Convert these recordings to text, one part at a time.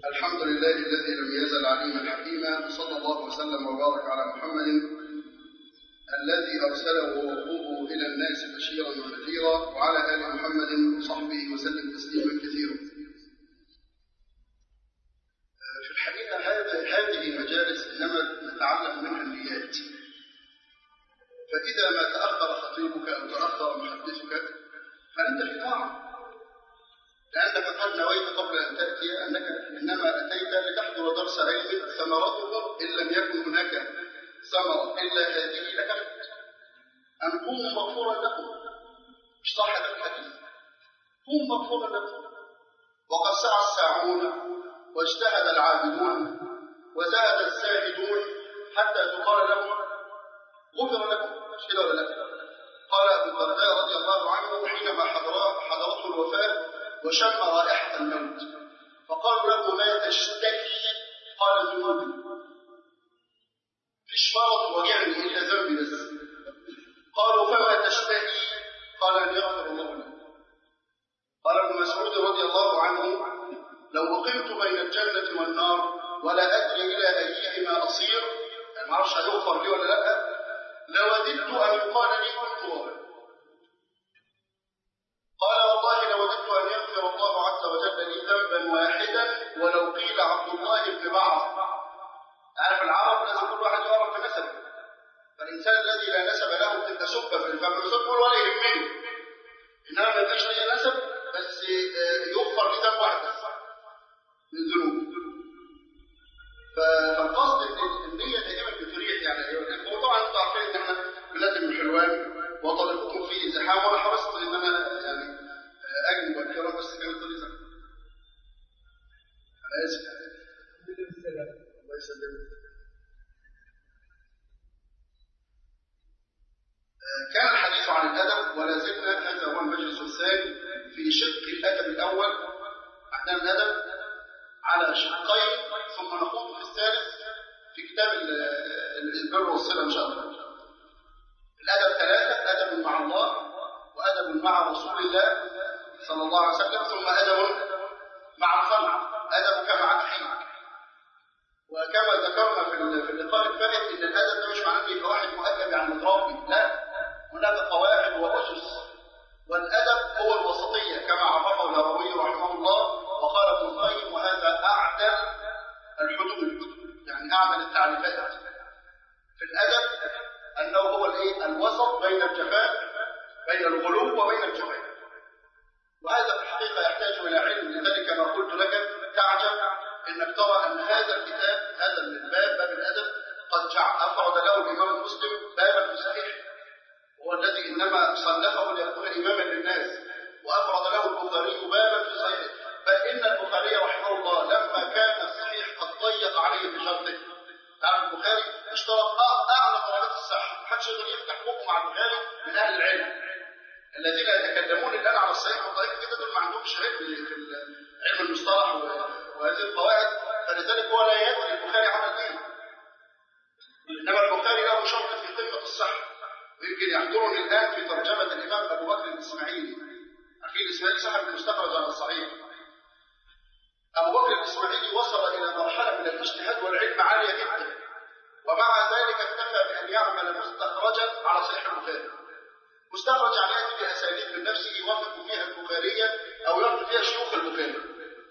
الحمد لله الذي لم يزل عليما حكيما صلى الله وسلم وبارك على محمد الذي ارسله ربه الى الناس بشيرا ونذيرا وعلى ال محمد وصحبه وسلم تسليما كثيرا. في الحقيقه هذه هذه مجالس انما نتعلم منها النيات. فاذا ما تاخر خطيبك او تاخر محدثك فانت في طاعه. لأنك قد نويت قبل أن تأتي أنك إنما أتيت لتحضر درس علم ثمرته إن لم يكن هناك ثمرة إلا هذه لكفت أن قوموا مغفورا لكم مش صح هذا الحديث قوموا مغفورا لكم وقد سعى الساعون واجتهد العابدون وزهد الزاهدون حتى تقال لهم غفر لكم مش كده ولا لا؟ قال أبو الدرداء رضي الله عنه حينما حضرته الوفاة وشم رائحة الموت فقالوا له ما تشتكي قال ذنوبي فيش مرض وجعني إلا ذنبي بس قالوا فما تشتهي قال أن يغفر الله لك قال ابن مسعود رضي الله عنه لو وقمت بين الجنة والنار ولا أدري إلى أيهما أصير يعني ما أعرفش هيغفر لي ولا لا لوددت أن يقال لي كنت وارد قال والله لوددت أن يغفر الله عز وجل لي ذنبا واحدا ولو قيل عبد الله بن بعض عارف العرب لازم كل واحد يعرف بنسبه فالإنسان الذي لا نسب له تلك سبة في الفم يقول ولا يهمني إنما ما يبقاش لي نسب بس يغفر لي ذنب واحد بس من ذنوب فالقصد ان النية دائما بتريح يعني هو طبعا انتوا عارفين ان احنا بلاد من حلوان وطلبكم فيه زحام وانا حرصت ان انا يعني اجنب الكرام بس كانت طريق زحام انا اسف الله يسلمك كان الحديث عن الادب ولا زلنا هذا هو المجلس الثاني في شق الادب الاول عندنا الادب على شقين ثم نخوض في الثالث في كتاب البر والصله ان شاء الله الادب ثلاثه ادب مع الله وادب مع رسول الله صلى الله عليه وسلم ثم ادب مع الخلق ادبك مع اخيك وكما ذكرنا في في اللقاء الفائت ان الادب ده مش معناه ان يبقى واحد مؤدب يعني متربي لا هناك قواعد واسس والادب هو الوسطيه كما عرفه النووي رحمه الله وقال ابن القيم وهذا اعدل الحدود يعني اعدل التعريفات في الادب انه هو الايه الوسط بين الجفاء بين الغلو وبين الجفاء وهذا في الحقيقه يحتاج الى علم لذلك ما قلت لك تعجب انك ترى ان هذا الكتاب هذا الباب باب الادب قد افرد له الامام مسلم بابا في صحيح هو الذي انما صنفه ليكون اماما للناس وافرد له البخاري بابا في صحيح بل ان البخاري رحمه الله لما كان الصحيح قد ضيق عليه بشرطه تعرف البخاري اشترط اعلى درجات الصحه محدش يقدر يفتح بقه مع البخاري من اهل العلم الذين يتكلمون الان على الصحيح والضعيف كده دول ما عندهمش علم في علم المصطلح وهذه القواعد فلذلك هو لا يدري البخاري عمل ايه انما البخاري له شرط في قمه الصحه ويمكن يحضرني الان في ترجمه الامام ابو بكر الاسماعيلي عارفين الاسماعيلي صاحب المستخرج على الصحيح ابو بكر الاسماعيلي وصل الى مرحله من الاجتهاد والعلم عاليه جدا ومع ذلك اكتفى بان يعمل مستخرجا على صحيح البخاري مستخرج عن ياتي باساليب من نفسه يوافق فيها البخاريه او يرد فيها شيوخ البخاري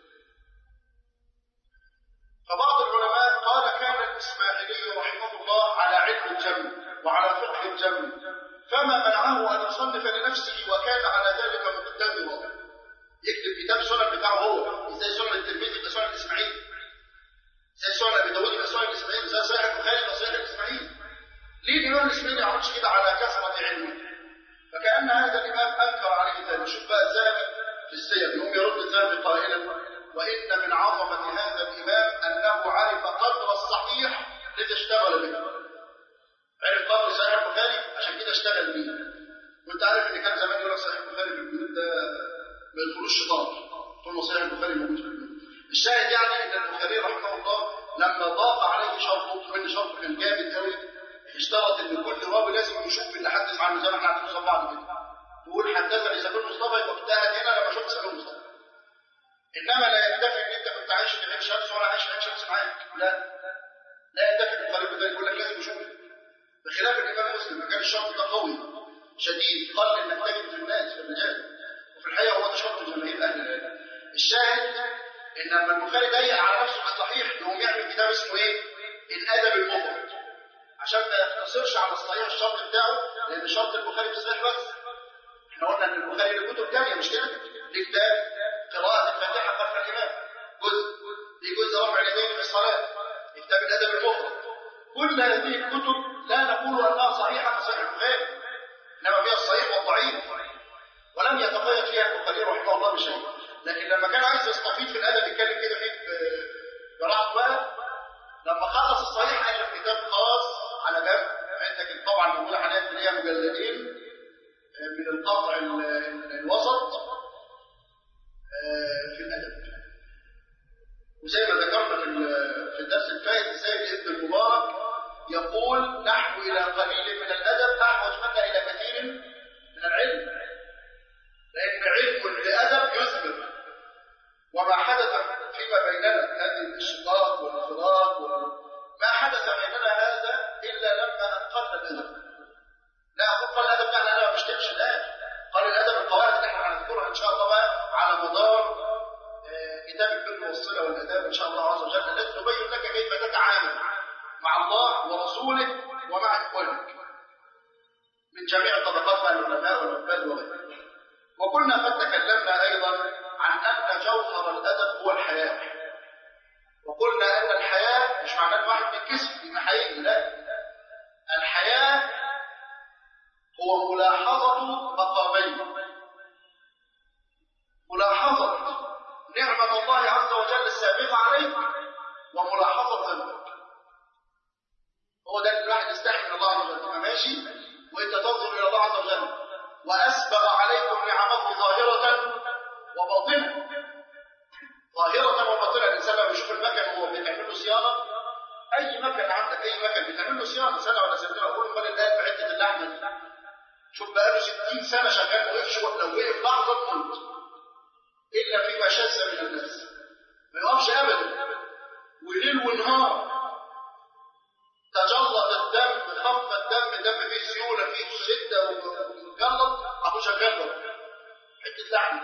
فبعض العلماء قال كان الاسماعيلي رحمه الله على علم الجمع وعلى فقه الجمع فما منعه ان يصنف لنفسه وكان على ذلك مقتدرا يكتب كتاب سنن بتاعه هو ازاي سنن الترمذي يبقى سنن الاسماعيلي ازاي سنن ابي داوود يبقى سنن الاسماعيلي ازاي صحيح البخاري يبقى صحيح الاسماعيلي ليه الامام الاسماعيلي ما عملش كده على كثره علمه فكان هذا الامام انكر عليه ذلك شوف بقى الذهبي في السير يقوم يرد الذهبي قائلا وان من عظمه هذا الامام انه عرف قدر الصحيح الذي اشتغل به عرف قدر صحيح البخاري عشان كده اشتغل بيه وانت عارف ان كان زمان يقول لك صحيح البخاري في البيوت ده ما يدخلوش شيطان طول ما صحيح البخاري موجود في البيوت الشاهد يعني ان البخاري رحمه الله لما ضاق عليه شرطه وان شرطه كان جامد قوي اشترط ان كل راوي لازم يشوف اللي حدث عنه زي ما احنا عارفين قصاد بعض كده تقول حدثني سبيل مصطفى يبقى اجتهد هنا لما شفت سبيل مصطفى انما لا يكتفي ان انت كنت عايش في عين شمس ان لما البخاري ضيق على نفسه في الصحيح يقوم يعمل كتاب اسمه ايه؟ الادب المفرد عشان ما يقتصرش على الصحيح الشرط بتاعه لان شرط البخاري في الصحيح بس احنا قلنا ان البخاري له كتب ثانيه مش كده؟ ليه كتاب قراءة الفاتحة خلف الإمام جزء في جزء رفع اليدين في الصلاة كتاب الأدب المفرد كل هذه الكتب لا نقول أنها صحيحة كصحيح البخاري إنما فيها الصحيح والضعيف ولم يتقيد فيها البخاري رحمه الله بشيء لكن لما كان عايز يستفيد في الأدب يتكلم كده فيه براحته بقى لما خلص الصحيح ألف كتاب خاص على جنب عندك طبعا موجودة حاليا اللي هي مجلدين من القطع الوسط في الأدب وزي ما ذكرنا في في الدرس الفائت السيد ابن المبارك يقول نحن إلى قليل من الأدب أحوج منا إلى كثير من العلم لأن علم لأدب يثبت وما حدث فيما بيننا هذه الاشتقاق والانفراط ما حدث بيننا هذا إلا لما أنقذنا الأدب لا أقول قال الأدب يعني أنا ما بشتمش الآن قال الأدب القواعد اللي احنا هنذكرها إن شاء الله بقى على مدار كتاب البر والصلة والأداب إن شاء الله عز وجل التي تبين لك كيف تتعامل مع الله ورسوله ومع إخوانك من جميع الطبقات بقى العلماء والعباد وغيرهم وكنا قد تكلمنا أيضا عن أن جوهر الأدب هو الحياة وقلنا أن الحياة مش معناه الواحد بيتكسف في محايد لا الحياة هو ملاحظة مقامين ملاحظة نعمة الله عز وجل السابقة عليك وملاحظة ذنبك هو ده اللي الواحد يستحي من الله عز وجل تبقى ماشي وانت تنظر الى الله عز وجل واسبغ عليكم نعمه ظاهرة وباطنة ظاهرة وباطنة الانسان لما يشوف المكن وهو بيتعمل له صيانة اي مكن عندك اي مكن بتعمل له صيانة سنة ولا سنتين اقول امال الان في حتة اللحمة دي شوف بقى له 60 سنة شغال ما وقفش لو وقف لحظة تموت إلا فيما شذ من الناس ما يقفش أبدا وليل ونهار تجلط الدم خف الدم دم فيه سيولة فيه شدة ومجلط أبو شغال له حتة لحم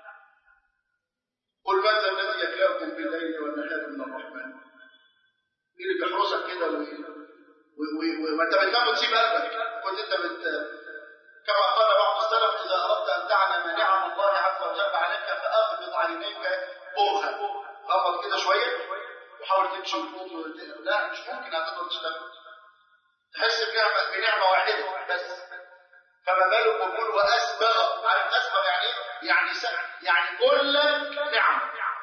قل ماذا الذي يكلاكم بالليل والنهار من الرحمن مين اللي بيحرسك كده وما انت بتنام وتسيب قلبك كنت انت بت كما قال بعض السلف إذا أردت أن تعلم نعم الله عز وجل عليك فأغمض عينيك بوخا غمض كده شوية وحاول تمشي وتقوم لا مش ممكن هتقدر تشتغل تحس بنعمة بنعمة واحدة بس فما بالك وقول وأسبغ عارف أسبغ يعني إيه؟ يعني سبع يعني كل نعم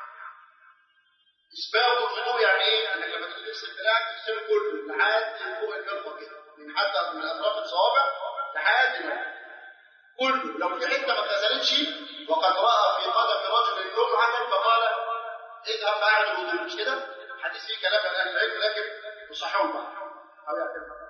إسباغ الوضوء يعني إيه؟ إنك لما تلبس البلاك تغسله كله لحد فوق الجرة كده من حتى من أطراف الصوابع لحد ما كله لو في حته ما اتغسلتش وقد راى في قدم رجل لمعه فقال اذهب فاعل الوضوء مش كده؟ حديث فيه كلام عن اهل العلم لكن يصححون بعض او يعتبر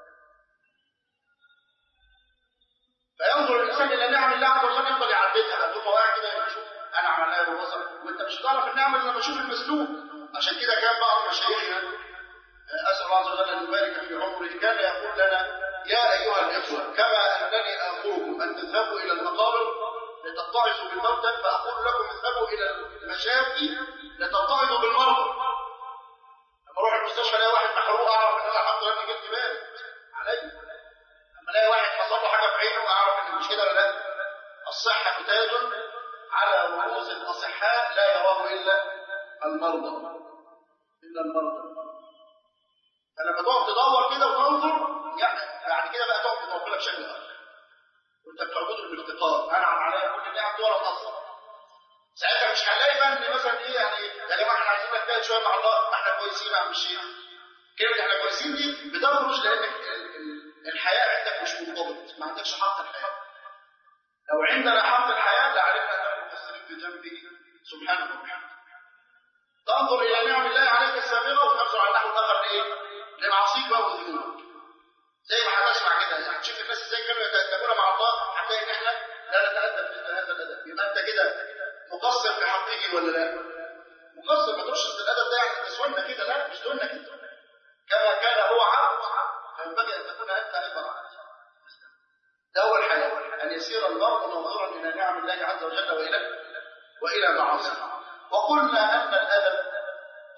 فينظر الانسان الى نعم الله عز وجل يفضل يعددها طول ما هو قاعد كده يشوف انا عملها بالبصر وانت مش هتعرف النعمه الا لما تشوف المسلوب عشان كده كان بعض مشايخنا اسال الله عز وجل ان يبارك في عمره كان يقول لنا يا أيها الإخوة كما أنني أمركم أن تذهبوا إلى المقابر لتتعظوا بالموتى فأقول لكم اذهبوا إلى المشافي لتتعظوا بالمرضى لما أروح المستشفى ألاقي واحد محروق أعرف إن أنا الحمد لله إني جبت بالي علي لما ألاقي واحد حصل له حاجة في عينه أعرف إن مش كده ولا لا الصحة تاج على رؤوس الأصحاء لا يراه إلا المرضى إلا المرضى فلما تقعد تدور كده وتنظر يعني بعد كده بقى تقعد تدور لك شكل اخر وانت بتعبده بالافتقار انعم عليا كل النعم دول نصر ساعتها مش هنلاقي بقى ان مثلا ايه يعني يا جماعه احنا عايزين نجتهد شويه مع الله ما احنا كويسين يا عم الشيخ كلمه احنا كويسين دي بتخرج لان الحياه عندك مش منضبط ما عندكش حق الحياه لو عندنا حق الحياه لعرفنا ان المقصرين في جنبه سبحانه وتعالى تنظر الى نعم الله عليك السابقه وتنظر على النحو الاخر لايه؟ لمعاصيك بقى وذنوبك زي ما هتسمع كده يعني تشوف الناس ازاي كانوا يتأدبون مع الله هتلاقي ان احنا لا نتأدب مثل هذا الادب يبقى انت كده مقصر في حقه ولا لا؟ مقصر ما تقولش الادب ده يعني تسولنا كده لا مش تقولنا كده كما كان هو عبد فينبغي ان تكون انت ايضا عبد ده هو الحياه ان يسير المرء ناظرا الى نعم الله عز وجل والى والى معاصيه وقلنا ان الادب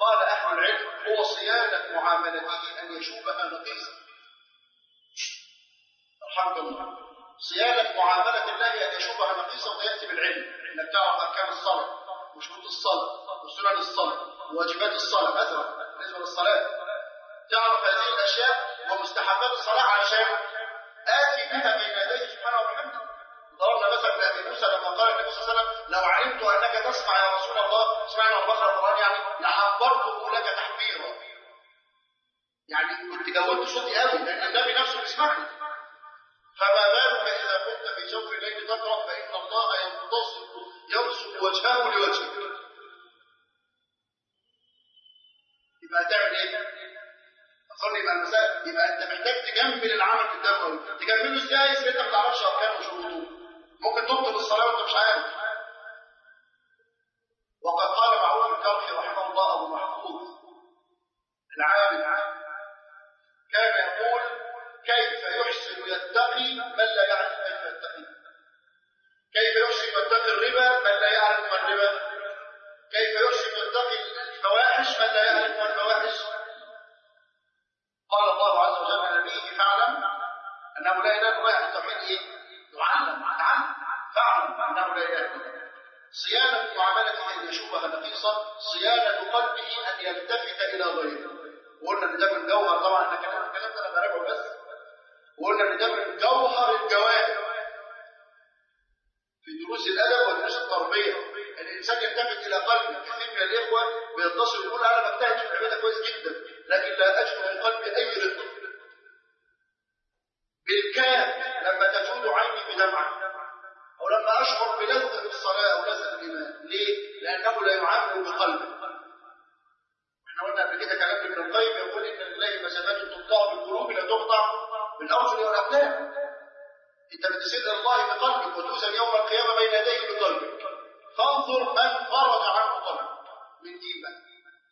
قال أهل العلم هو صيانة معاملته أن يشوبها نقيصا رحمك الله صيانة معاملة الله أن يشوبها نقيصا وده يأتي بالعلم إنك تعرف أركان الصلاة وشروط الصلاة وسنن الصلاة وواجبات الصلاة مثلا بالنسبة للصلاة تعرف هذه الأشياء ومستحبات الصلاة علشان آتي بها بين يديه سبحانه وبحمده ضربنا مثلا لأبي موسى لما قال النبي صلى الله عليه وسلم لو علمت أنك تسمع يا رسول الله سمعنا البقرة القرآن يعني لعبرته لك تحبيرا يعني كنت جودت صوتي قوي لأن النبي نفسه بيسمعني فما بالك إذا كنت في جوف الليل تقرأ فإن الله ينتصب ينصب وجهه لوجهك يبقى هتعمل ايه؟ اظن يبقى المسائل يبقى انت محتاج تجمل العمل الدموي تجمله ازاي؟ اذا انت ما تعرفش اركانه وشروطه ممكن تبطل الصلاه وانت مش عارف وقد قال معروف الكرخي رحمه الله ابو محفوظ العالم كان يقول كيف يحسن يتقي من لا يعرف كيف يتقي كيف يحسن يتقي الربا من لا يعرف ما الربا كيف يحسن يتقي الفواحش من لا يعرف ما الفواحش قال الله عز وجل لنبيه فاعلم انه لا اله الا الله يعني التوحيد ايه؟ يعلم تعلم فاعلم انه لا اله الا الله صيانة معاملته أن يشوبها نقيصة صيانة قلبه أن يلتفت إلى غيره وقلنا إن ده من جوهر طبعا احنا كلام الكلام ده أنا براجعه بس وقلنا إن ده من جوهر الجوانب في دروس الأدب ودروس التربية الإنسان يلتفت إلى قلبه كثير من الإخوة بيتصل يقول أنا بجتهد في العبادة كويس جدا لكن لا أجد في قلبي أي رق بالكاد لما تجود عيني بدمعة أو لما أشعر بلذة الصلاة أو لذة الإيمان ليه؟ لأنه لا يعامل بقلبه احنا قلنا قبل كده كلام ابن القيم يقول إن لله مسافات تقطع بالقلوب لا تقطع بالأرجل والأقدام أنت بتسد الله بقلبك وتوزن يوم القيامة بين يديه بقلبك فانظر من فرج عنه قلبك من دينك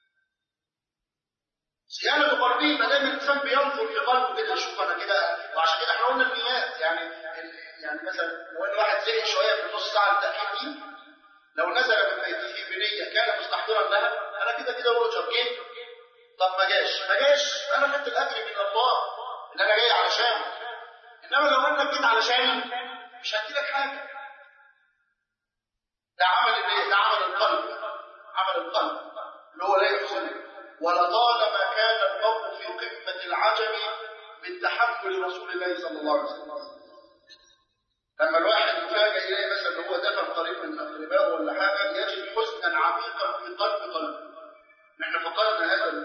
صيانة قلبه ما دام الإنسان بينظر في قلبه كده يشوف أنا كده وعشان كده احنا قلنا النيات يعني يعني مثلا لو ان واحد زهق شويه في نص ساعه التاخير دي لو نزل من بيته بنيه كان مستحضرا لها انا كده كده رجل جيت طب ما جاش ما جاش انا خدت الاجر من الله ان انا جاي علشان انما لو انك جيت علشاني مش هديلك حاجه ده عمل الايه؟ ده عمل القلب عمل القلب اللي هو لا يحزنك ولطالما كان المرء في قمه العجب من تحمل رسول الله صلى الله عليه وسلم لما الواحد يفاجئ يلاقي مثلا ان هو دفن قريب من اقربائه ولا حاجه يجد حزنا عميقا في قلب قلبه نحن فقدنا هذا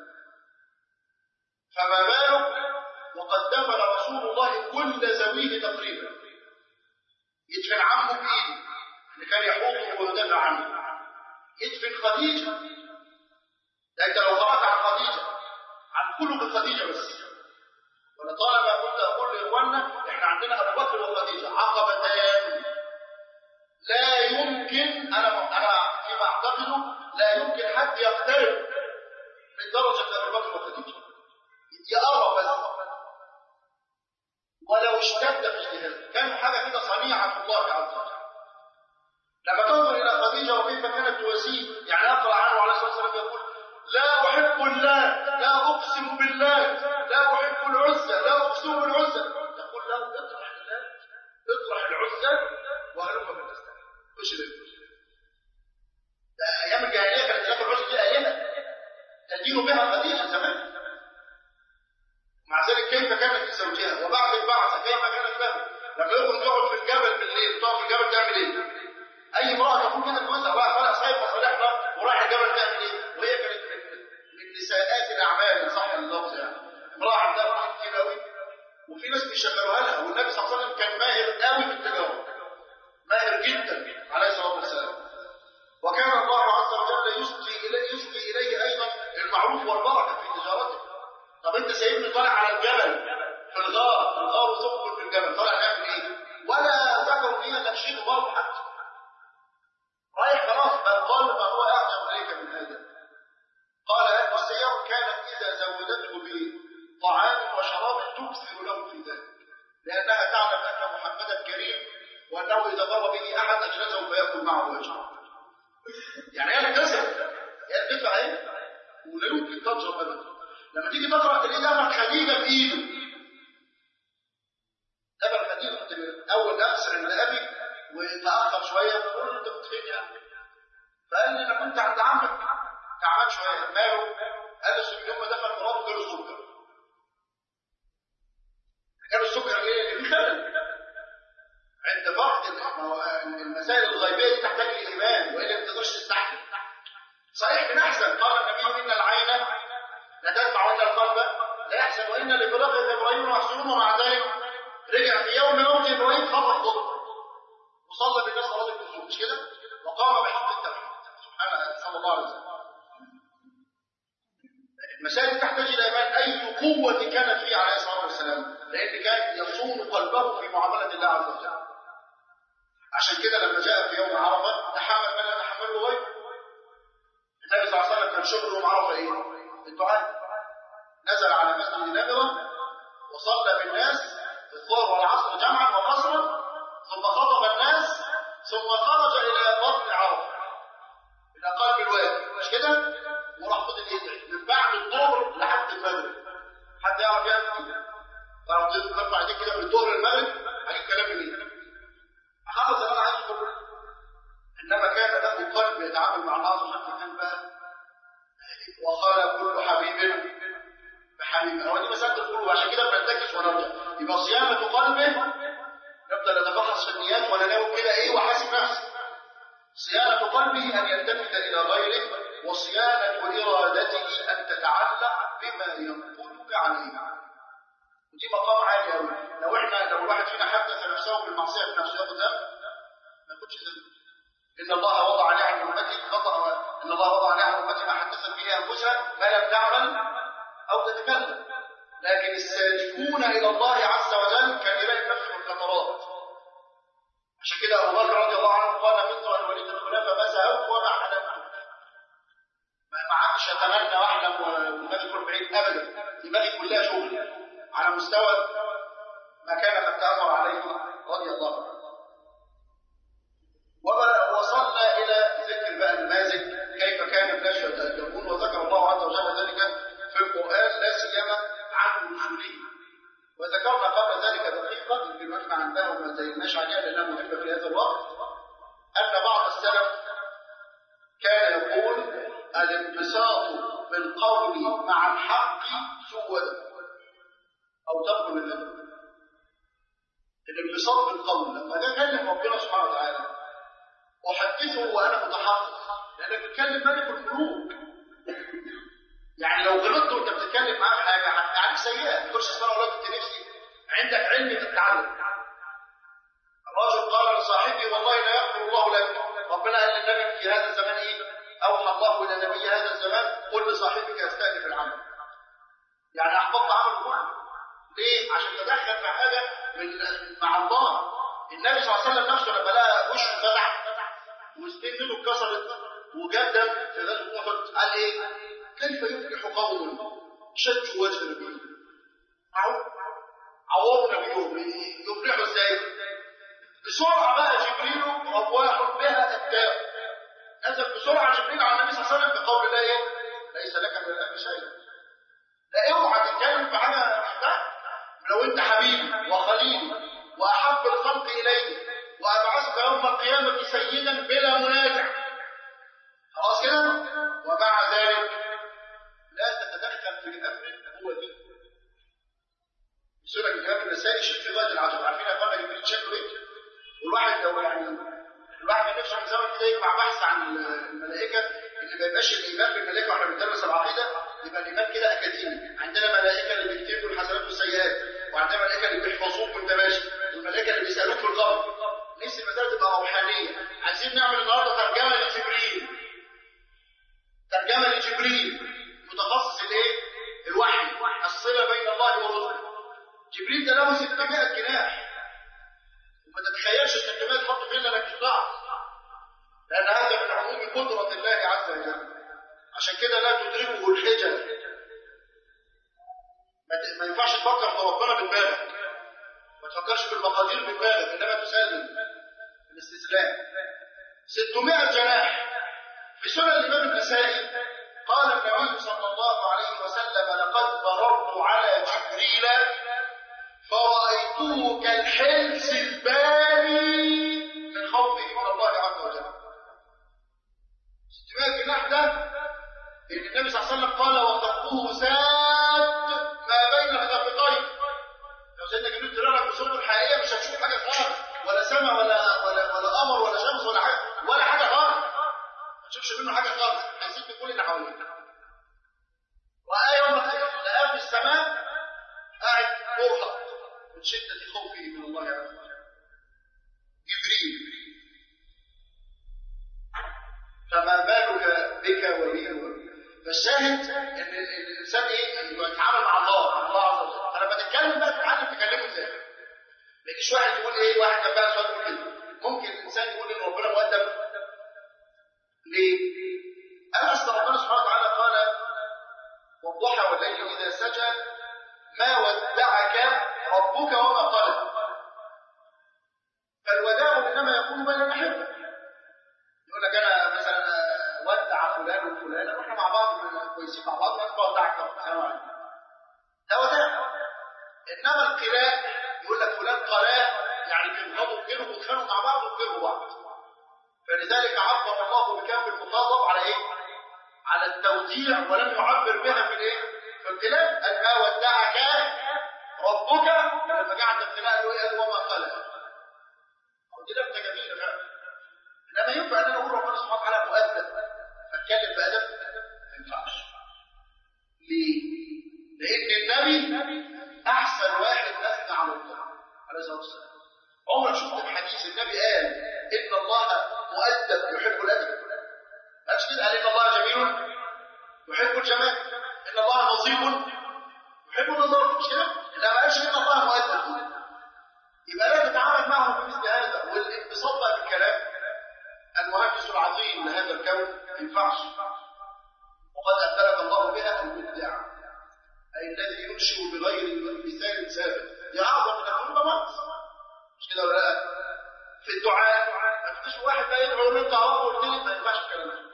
فما بالك وقد دفن رسول الله كل زويه تقريبا يدفن عمه بايده اللي كان يحوطه ويدافع عنه يدفن خديجه ده انت لو قرات عن خديجه عن خلق خديجه بس ولطالما كنت اقول لاخواننا احنا عندنا ابو بكر وخديجه عقبتان لا يمكن انا انا فيما اعتقده لا يمكن حد يقترب من درجه ابو بكر وخديجه يقرب بس ولو اشتد في اجتهاد كان حاجه كده صنيعه الله عز وجل لما تنظر الى خديجه وكيف كانت تواسيه يعني اقرا عنه عليه الصلاه والسلام يقول لا احب الله لا اقسم بالله لا احب العزى لا اقسم بالعزى تقول له اطرح الله اطرح العزى وهلم بالتسليم اشرب ده ايام الجاهليه كانت هناك العزى دي الهه تدين بها خديجه زمان مع ذلك كيف كانت لزوجها وبعد البعثه كيف كانت له لما يخرج يقعد في الجبل بالليل تقعد في الجبل تعمل ايه؟ اي امراه تقول كده جوزها بقى طالع سايب مصالحنا ورايح الجبل تعمل ايه؟ وهي كانت من نساءات الاعمال صح اللفظ يعني امراه عندها فلوس كتير قوي وفي ناس بيشغلوها لها والنبي صلى الله عليه وسلم كان ماهر قوي في التجاره ماهر جدا عليه الصلاه والسلام وكان الله عز وجل يسقي اليه يسقي اليه ايضا المعروف والبركه في تجارته طب انت سايبني طالع على الجبل في الغار الغار ثقل في الجبل طالع نعمل ايه؟ ولا ذكروا فيها الا شيء برضه حتى رايح خلاص بل قال ما هو اعجب اليك من هذا قال أهل السير كانت إذا زودته بطعام وشراب تكثر له في ذلك لأنها تعلم أن محمدا كريم وأنه إذا مر به أحد أجلسه فيأكل معه ويشرب يعني هي الكسر هي الدفع إيه؟ لما تيجي تقرا تلاقيه دفن خديجه بايده دفن خديجه كنت اول درس عند ابي وتاخر شويه بقول له انت كنت فين يعني فقال لي انا كنت عند عمك تعبان شويه ماله قال لي يوم ما دفن مراته جاله السكر جاله السكر ليه؟ لان في خلل عند بعض المسائل الغيبيه دي تحتاج الايمان والا ما تقدرش تستحمل صحيح بنحزن قال النبي ان العين لا تدفع وان القلب لا يحزن وان لفراق ابراهيم محزون ومع ذلك رجع في يوم موت ابراهيم خطا خطبه وصلى بالناس صلاه الكسوف مش كده؟ وقام بحق التوحيد سبحان صلى الله عليه وسلم المسائل تحتاج الى ايمان اي قوه كانت فيه عليه الصلاه والسلام لان كان يصون قلبه في معامله الله عز وجل عشان كده لما جاء في يوم عرفه تحمل ما لا تحمله غيره النبي صلى الله عليه وسلم كان شغله يوم عرفه ايه؟ الدعاء نزل على مسجد نبوه وصلى بالناس الظهر والعصر جمعا وقصرا ثم خطب الناس ثم خرج الى بطن عرفه الى قلب الوادي مش كده؟ وراح فضل يدعي من بعد الظهر لحد المغرب حد يعرف يعمل كده؟ تعرف ترفع ايديك كده من الظهر للمغرب هجيب كلام منين؟ خلص انا عايز اقول انما كان له قلب يتعامل مع الله عز وجل كان بقى وقال كل حبيب بحبيب هو دي مساله القلوب عشان كده بنتكس ونرجع يبقى صيانه قلبه نبدا نتفحص في النيات وانا ناوي كده ايه وحاسب نفسي صيانه قلبه ان يلتفت الى غيره وصيانه ارادته ان تتعلق بما ينقلك عليه ودي مقام عالي قوي لو احنا لو الواحد فينا حدث نفسه بالمعصيه في نفسه ياخد ذنب ما ياخدش ذنب ان الله وضع عليه عن امتي خطا ان الله وضع عليه عن امتي ما حدثت به انفسها ما لم تعمل او تتكلم لكن السالكون الى الله عز وجل كان يلاقي نفسه في الخطرات عشان كده ابو بكر رضي الله عنه قال كنت انا وليد الخلافه ما سهوت وما حلمت ما عادش اتمنى واحلم ودماغي تروح بعيد ابدا دماغي كلها شغل على مستوى ما كان قد تأثر عليه رضي الله عنه وصلنا إلى ذكر بقى النماذج كيف كان الناس يتأدبون وذكر الله عز وجل ذلك في القرآن لا سيما عن رسله وذكرنا قبل ذلك دقيقة يمكن احنا عندنا وما زيناش عليها لأنها مهمة في هذا الوقت أن بعض السلف كان يقول الانبساط بالقول مع الحق سوء او تقبل الذنب الانبساط بالقول لما ده كلم ربنا سبحانه وتعالى احدثه وانا متحقق لانك بتكلم ملك القلوب يعني لو غلطت وانت بتتكلم معاه في حاجه هتعمل سيئه ما تقولش اسمها ولا كنت نفسي عندك علم تتعلم الرجل قال لصاحبه والله لا يغفر الله لك ربنا قال للنبي في هذا الزمان ايه اوحى الله الى نبي هذا الزمان قل لصاحبك يستأنف العمل يعني احبطت عمل كله ليه؟ عشان تدخل في حاجة من مع الله النبي صلى الله عليه وسلم نفسه لما لقى وشه فتح وسنين منه اتكسرت وجاب دم في غزوة أحد قال إيه؟ كيف يفلح قوم شجوا وجه نبيهم؟ عوروا نبيهم يفلحوا ازاي؟ بسرعة بقى جبريل رواح بها التاء نزل بسرعة جبريل على النبي صلى الله عليه وسلم بقول الله إيه؟ ليس لك من الأمر شيء لا اوعى تتكلم في حاجة محتاج لو انت حبيبي وخليلي واحب الخلق الي وابعثك يوم القيامه سيدا بلا منازع خلاص كده ومع ذلك لا تتدخل في امر هو دين سورة الإمام النسائي شيء في غاية العجب عارفين يا اخوانا جبريل شكله ايه؟ والواحد لو يعني الواحد نفسه من زمن كده يجمع بحث عن الملائكة اللي ما يبقاش الإيمان بالملائكة واحنا بندرس العقيدة يبقى الإيمان كده أكاديمي عندنا ملائكة اللي بيكتبوا الحسنات والسيئات وعندنا ملائكة اللي بيحفظوك وأنت ماشي والملائكة اللي بيسألوك في القبر نفس المسألة تبقى روحانية عايزين نعمل النهارده ترجمة لجبريل ترجمة لجبريل متخصص الايه؟ الوحي الصلة بين الله ورسله جبريل ده له 600 جناح وما تتخيلش ال 600 تحط فين انك تطلع لان هذا من عموم قدرة الله عز وجل عشان كده لا تدركه الحجج ما ينفعش تفكر في ربنا بدماغك ما تفكرش في المقادير بدماغك انما تسلم بالاستسلام 600 جناح في سنن الامام النسائي قال النبي صلى الله عليه وسلم لقد كله كالحلس الباري من خوفه من الله عز وجل استماع الجناح ده ان النبي صلى الله عليه وسلم قال وخطه ساد ما بين الخافقين لو سيدنا جبريل طلع لك بصورته الحقيقيه مش هتشوف حاجه خالص ولا سماء ولا ولا ولا قمر ولا شمس ولا حاجه ولا حاجه خالص ما تشوفش منه حاجه خالص هيسيب بكل اللي حواليك رأى يوم لقاه في السماء قاعد مرهق من شدة خوفه من الله عز وجل جبريل فما بالك بك وبي فالشاهد ان الانسان ايه يتعامل مع الله مع الله عز وجل فلما تتكلم بقى تتعلم تكلمه ازاي ما يجيش واحد يقول ايه واحد كان بقى سؤال كده ممكن الانسان يقول ان ربنا مؤدب ليه؟ انا اصل ربنا سبحانه وتعالى قال والضحى والليل اذا سجى ما ودعك ربك وما قلق فالوداع انما يكون بين الاحبه يقول لك انا مثلا ودع فلان وفلانه واحنا مع بعض كويسين مع بعض وانا بودعك طبعا السلام عليكم ده وداع انما القراء يقول لك فلان قراه يعني بينغضوا كده ويتخانقوا مع بعض ويكرهوا بعض فلذلك عبر الله بكاف المخاطب على ايه؟ على التوديع ولم يعبر بها في الايه؟ في الكلام قال ما ودعك ربك لما جه عند الكلام قال له ايه؟ قال وما قال دي لفته جميله فعلا انما ينفع ان انا اقول ربنا سبحانه وتعالى مؤدب فاتكلم بادب ما ينفعش ليه؟ لان النبي احسن واحد اثنى على الله عليه الصلاه والسلام عمرك شفت الحديث النبي قال ان الله مؤدب يحب الادب قالش كده قال ان الله جميل يحب الجمال ان الله نظيف يحب النظافه مش كده؟ لا ما قالش ان الله مؤدب يبقى لا تتعامل معه بمثل هذا والانبساط بقى بالكلام المهندس العظيم لهذا الكون ما ينفعش وقد ابدلك الله بها المبدع اي الذي ينشئ بغير مثال ثابت دي اعظم من الكلمات مش كده ولا لا؟ في الدعاء ما تجيش واحد بقى يدعو يقول انت اهو قلت لي ما ينفعش الكلام ده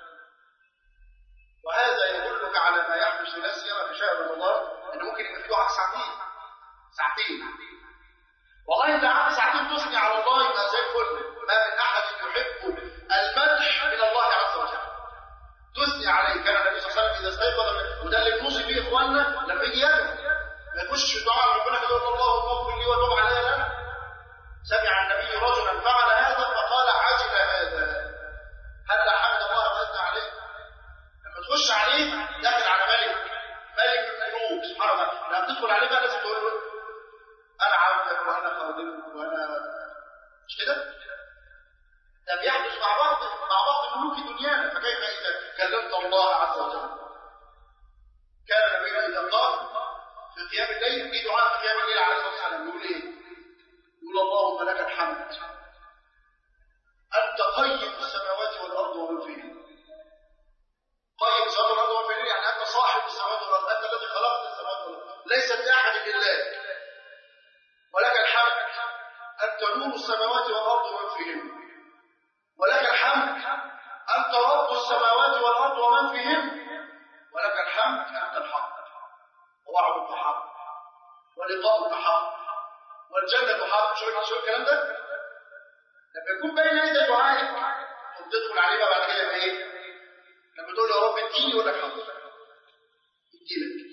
وهذا يدلك على ما يحدث لا سيما في شهر رمضان ان ممكن يبقى فيه عكس ساعتين ساعتين والله انت قعدت ساعتين تثني على الله يبقى زي الفل ما من احد يحب المدح من الله عز وجل تثني عليه كان النبي صلى الله عليه وسلم اذا استيقظ من وده اللي بنوصي بيه اخواننا لما يجي يدعو ما يخش في دعاء ربنا كده يقول اللهم اغفر لي وتب علي لا سمع النبي رجلا فعل هذا فقال عجب هذا هل حمد الله واثنى عليه لما تخش عليه داخل على ملك ملك الملوك سبحانه وتعالى لما تدخل عليه بقى لازم تقول له انا عبدك وانا خادمك وانا مش كده؟ ده بيحدث مع بعض مع بعض ملوك دنيانا فكيف اذا كلمت الله عز وجل؟ كان النبي اذا قام في قيام الليل في دعاء في قيام الليل عليه الصلاه والسلام يقول ايه؟ يقول اللهم لك الحمد انت قيم السماوات والارض ومن فيهن قيم السماوات والارض ومن فيهن يعني انت صاحب السماوات والارض انت الذي خلقت السماوات والارض ليست لاحد الا ولك الحمد انت نور السماوات والارض ومن فيهن ولك الحمد انت رب السماوات والارض ومن فيهن ولك الحمد انت الحق ووعدك حق ولقاؤك حق والجنة حق شو شو الكلام ده؟ لما يكون بين يدي دعائك وبتدخل عليه بقى بعد كده ايه؟ لما تقول له يا رب اديني يقول لك حاضر اديلك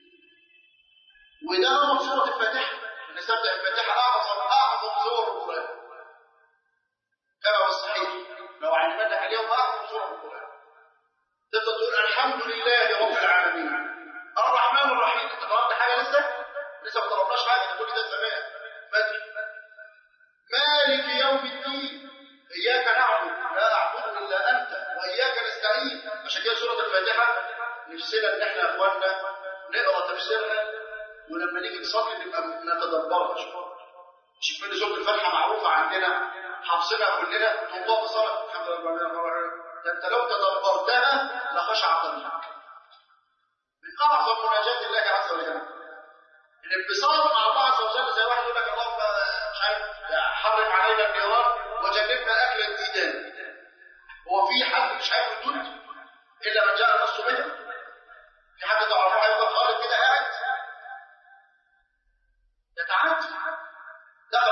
وده نمط سورة الفاتحة نستبدأ الفاتحة أعظم أعظم سور القرآن كما هو الصحيح لو علمنا اليوم أعظم سورة القرآن تبدأ تقول الحمد لله رب العالمين الرحمن الرحيم انت طلبت حاجة لسه؟ لسه ما طلبناش حاجة انت كل ده زمان بدري مالك يوم الدين إياك نعبد لا أعبد إلا أنت وإياك نستعين عشان كده سورة الفاتحة نفسنا إن إحنا يا إخواننا نقرأ تفسيرها ولما نيجي نصلي نبقى نتدبرها شوية مش كل سورة الفاتحة معروفة عندنا حافظينها كلنا تنطق صلاة الحمد لله ده أنت لو تدبرتها لخشع قلبك من أعظم مناجاة الله عز وجل الانبساط مع الله عز وجل زي واحد يقول لك اللهم مش عارف حرم علينا النيران وجنبنا اكل الديدان هو في حد مش هياكل دود الا من جاء النص منه في حد تعرفه هيفضل خالد كده قاعد يتعدى ده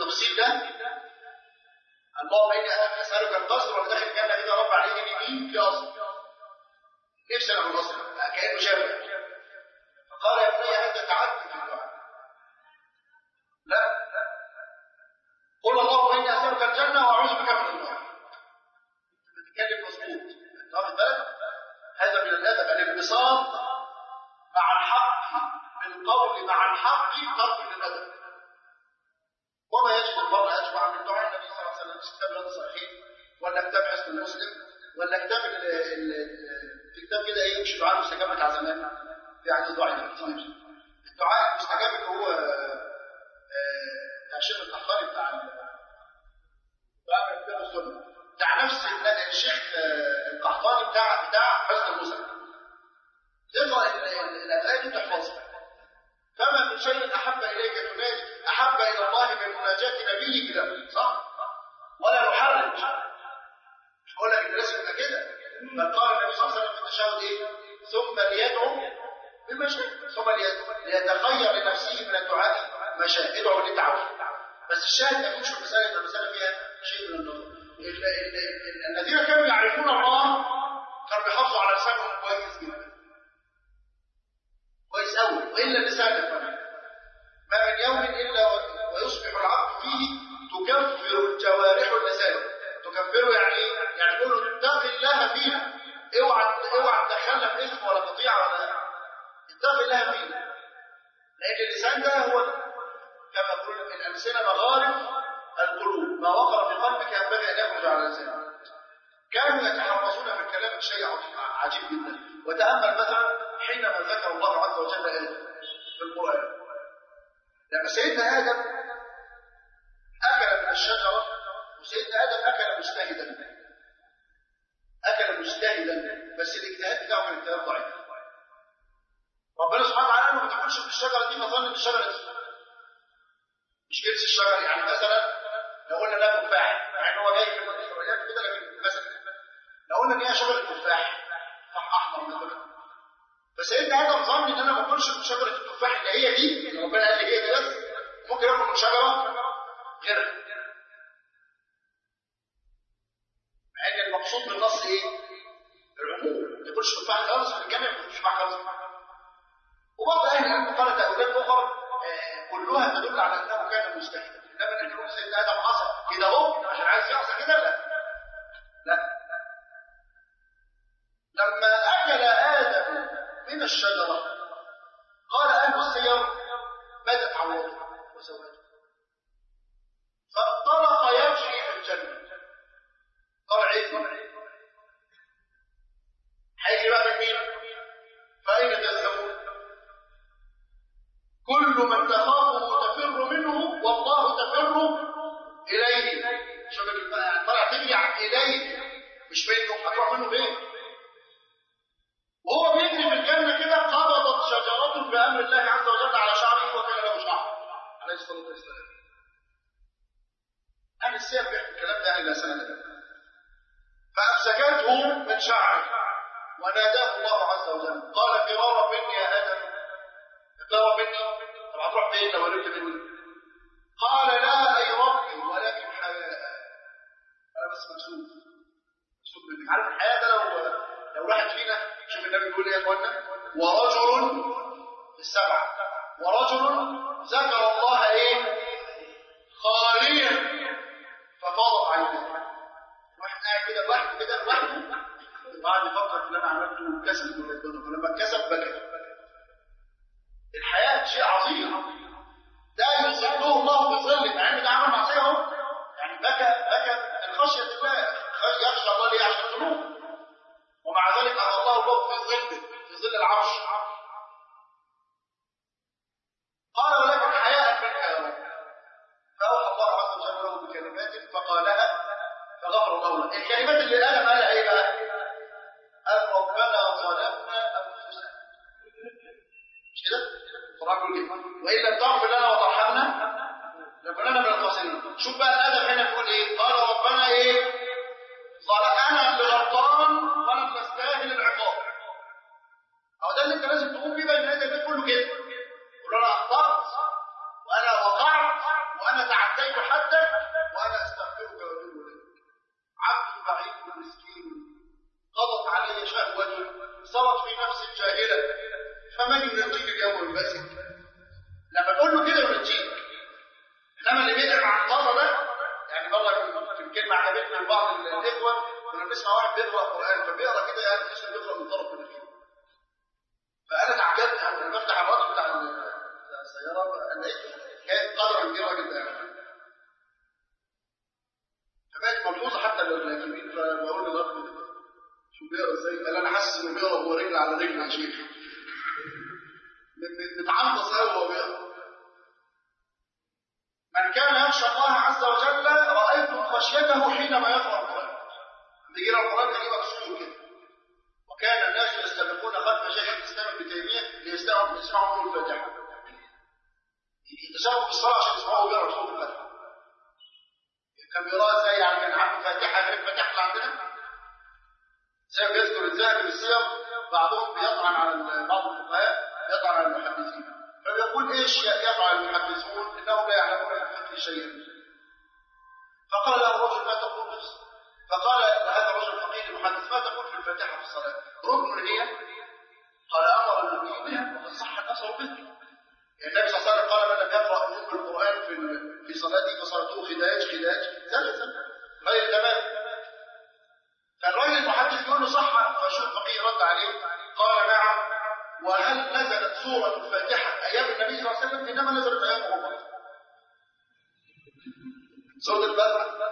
بالسين ده اللهم اني اسالك القصر وانا داخل الجنه كده رب عليه اليمين في قصر نفسي انا بالقصر كانه شافع فقال يا بني انت تعبت في الدعاء لا قل اللهم اني اسالك الجنه واعوذ بك من النار انت بتتكلم مظبوط انت واخد بالك هذا من الادب الانبساط مع الحق بالقول مع الحق ترك للادب وما يجب المرء اجمع من دعاء النبي صلى الله عليه وسلم في كتاب رياض الصالحين ولا كتاب حسن المسلم ولا كتاب ال ال في كتاب كده ايه مش دعاء مستجاب بتاع زمان في عدد ضعيف كتير الدعاء المستجاب اللي هو بتاع الشيخ القحطاني بتاع دعاء كتاب السنه بتاع نفس الشيخ القحطاني بتاع بتاع حسن المسلم تقرا الادعيه دي تحفظها فما من شيء احب اليك تنادي احب الى الله من مناجاه نبيك له صح ولا نحرج مش بقول لك الناس يبقى كده بل قال النبي صلى الله عليه وسلم في التشهد ايه ثم ليدعو بما شاء ثم ليدعو ليتخير لنفسه من الدعاء ما شاء ادعو اللي انت عاوزه بس الشاهد ما يكونش المساله المساله فيها شيء من النظر الذين كانوا يعرفون الله كانوا بيحافظوا على لسانهم كويس جدا كويس قوي والا اللسان كمان ما من يوم الا ويصبح العبد فيه تكفر الجوارح اللسان تكفره يعني ايه؟ يعني تقول له اتق الله فينا اوعى اوعى تدخلنا في اسم ولا قطيعه ولا اتق الله فينا لان اللسان ده هو كما يقول الالسنه مغارب القلوب ما وقر في قلبك ينبغي ان يخرج على لسانك كانوا يتحرصون في الكلام بشيء عجيب جدا وتامل مثلا حينما ذكر الله عز وجل آدم في القرآن لما سيدنا آدم أكل من الشجرة وسيدنا آدم أكل مجتهدا أكل مجتهدا بس الاجتهاد بتاعه كان اجتهاد ضعيف ربنا سبحانه وتعالى قال له ما تاكلش من الشجرة دي فظن ان الشجرة دي مش جنس الشجر يعني مثلا لو قلنا ده تفاح مع ان هو جاي في الروايات كده لكن مثلا لو قلنا ان هي شجرة تفاح تفاح احمر مثلا فسيدنا ادم ظن ان انا ما اكلش من شجره التفاح اللي هي دي اللي ربنا قال لي هي دي بس ممكن اكل من شجره غيرها مع ان المقصود من النص ايه؟ العموم ما تاكلش تفاح خالص في الجنه ما تاكلش تفاح خالص وبعض اهل العلم قال تاويلات اخرى آه كلها تدل على انه كان مجتهدا انما ان نقول سيدنا ادم عصى كده اهو عشان عايز يعصى كده لا لا لما اكل ادم من الشجرة قال أهل السيارة بدت عورته وسواته فانطلق يمشي في الجنة طلع عيد هيجي بقى من مين؟ فأين تذهبون؟ كل من تخافه تفر منه والله تفر إليه شوف طلع ترجع إليه مش منه هتروح منه فين؟ وهو بيجري في الجنة كده قبضت شجرة بأمر الله عز وجل على شعره وكان له شعر عليه الصلاة والسلام أهل السير بيحكوا الكلام ده إلى سنة فأمسكته من شعره وناداه الله عز وجل قال فرارا مني يا آدم فرارا مني طب هتروح فين لو قلت مني قال لا أي ربي ولكن حياء أنا بس مكسوف مكسوف منك عارف الحياة ده لو لو واحد فينا شوف النبي بيقول ايه يا اخوانا ورجل في السبعه ورجل ذكر الله ايه خاليا ففاضت عيناه واحد قاعد كده لوحده كده لوحده وقعد يفكر في اللي انا عملته كسب من ربنا فلما اتكسب بكى الحياه شيء عظيم ده يظله الله بظل مع ان ده عمل معصيه اهو يعني بكى بكى من خشيه الله يخشى الله ليه عشان ذنوب ومع ذلك أتى الله الله في ظله في ظل العرش قال ولكن حياء من حيوان فأوحى الله عز وجل له بكلمات فقالها فغفر الله له الكلمات اللي قالها قالها ايه بقى؟ قال ربنا ظلمنا انفسنا مش كده؟ القرآن بيقول كده وإن لم تغفر لنا وترحمنا لكنا من الخاسرين شوف بقى الأدب هنا بيقول إيه؟ قال ربنا إيه؟ أنا اللي غلطان وأنا اللي أستاهل العقاب أو ده اللي أنت لازم تقوم بيه بين يدي البيت كله كده قول له أنا أخطأت وأنا وقعت وأنا انا تعديت حدك وانا استغفرك واتوب اليك عبد ضعيف مسكين قضت علي شهوتي صارت في نفسي جاهله فمن ينجيك اليوم الباسك لما تقول له كده ينجيك انما اللي بيدعي مع الله ده يعني مره في الكلمه عجبتنا لبعض الاخوه كنا بنسمع واحد بيقرا قران فبيقرا كده يعني تحس انه بيقرا من طرف من فانا اتعجبت انا بفتح الراديو بتاع السياره لقيت كانت قدرا كبيره جدا فبقت ملحوظه حتى للكبير فبقول للاب شو بيقرا ازاي؟ قال انا حاسس انه بيقرا وهو رجل على رجل يا شيخ متعنطس قوي وهو بيقرا من كان يخشى الله عز وجل رايت خشيته حينما يقرا القران لما يقرا القران كان يبقى مكسور كده وكان الناس يستبقون خلف شيخ الاسلام ابن تيميه ليستمعوا يسمعوا نور الفاتحه يتشابهوا بالصلاه عشان يسمعوا بيقرا صوت الفاتحه كان بيقراها ازاي يعني كان عنده فاتحه غير الفاتحه اللي عندنا زي ما بيذكر الذهبي بالسير بعضهم بيطعن على بعض الفقهاء يطعن على المحدثين فبيقول ايش يفعل المحدثون انهم لا يعلمون من الفقه شيئا فقال له الرجل ما تقول نفسه فقال هذا الرجل الفقيه المحدث ما تقول في الفاتحه في الصلاه ركن هي قال امر النبي بها وقد صح الاثر به النبي صلى الله عليه وسلم قال من لم يقرا ام القران في في صلاته فصلاته خداج خداج ثالثا غير تمام فالراجل المحدث يقول له صح فشوف الفقيه رد عليه قال نعم وهل نزلت سورة الفاتحة أيام النبي صلى الله عليه وسلم إنما نزلت أيام عمر سورة البقرة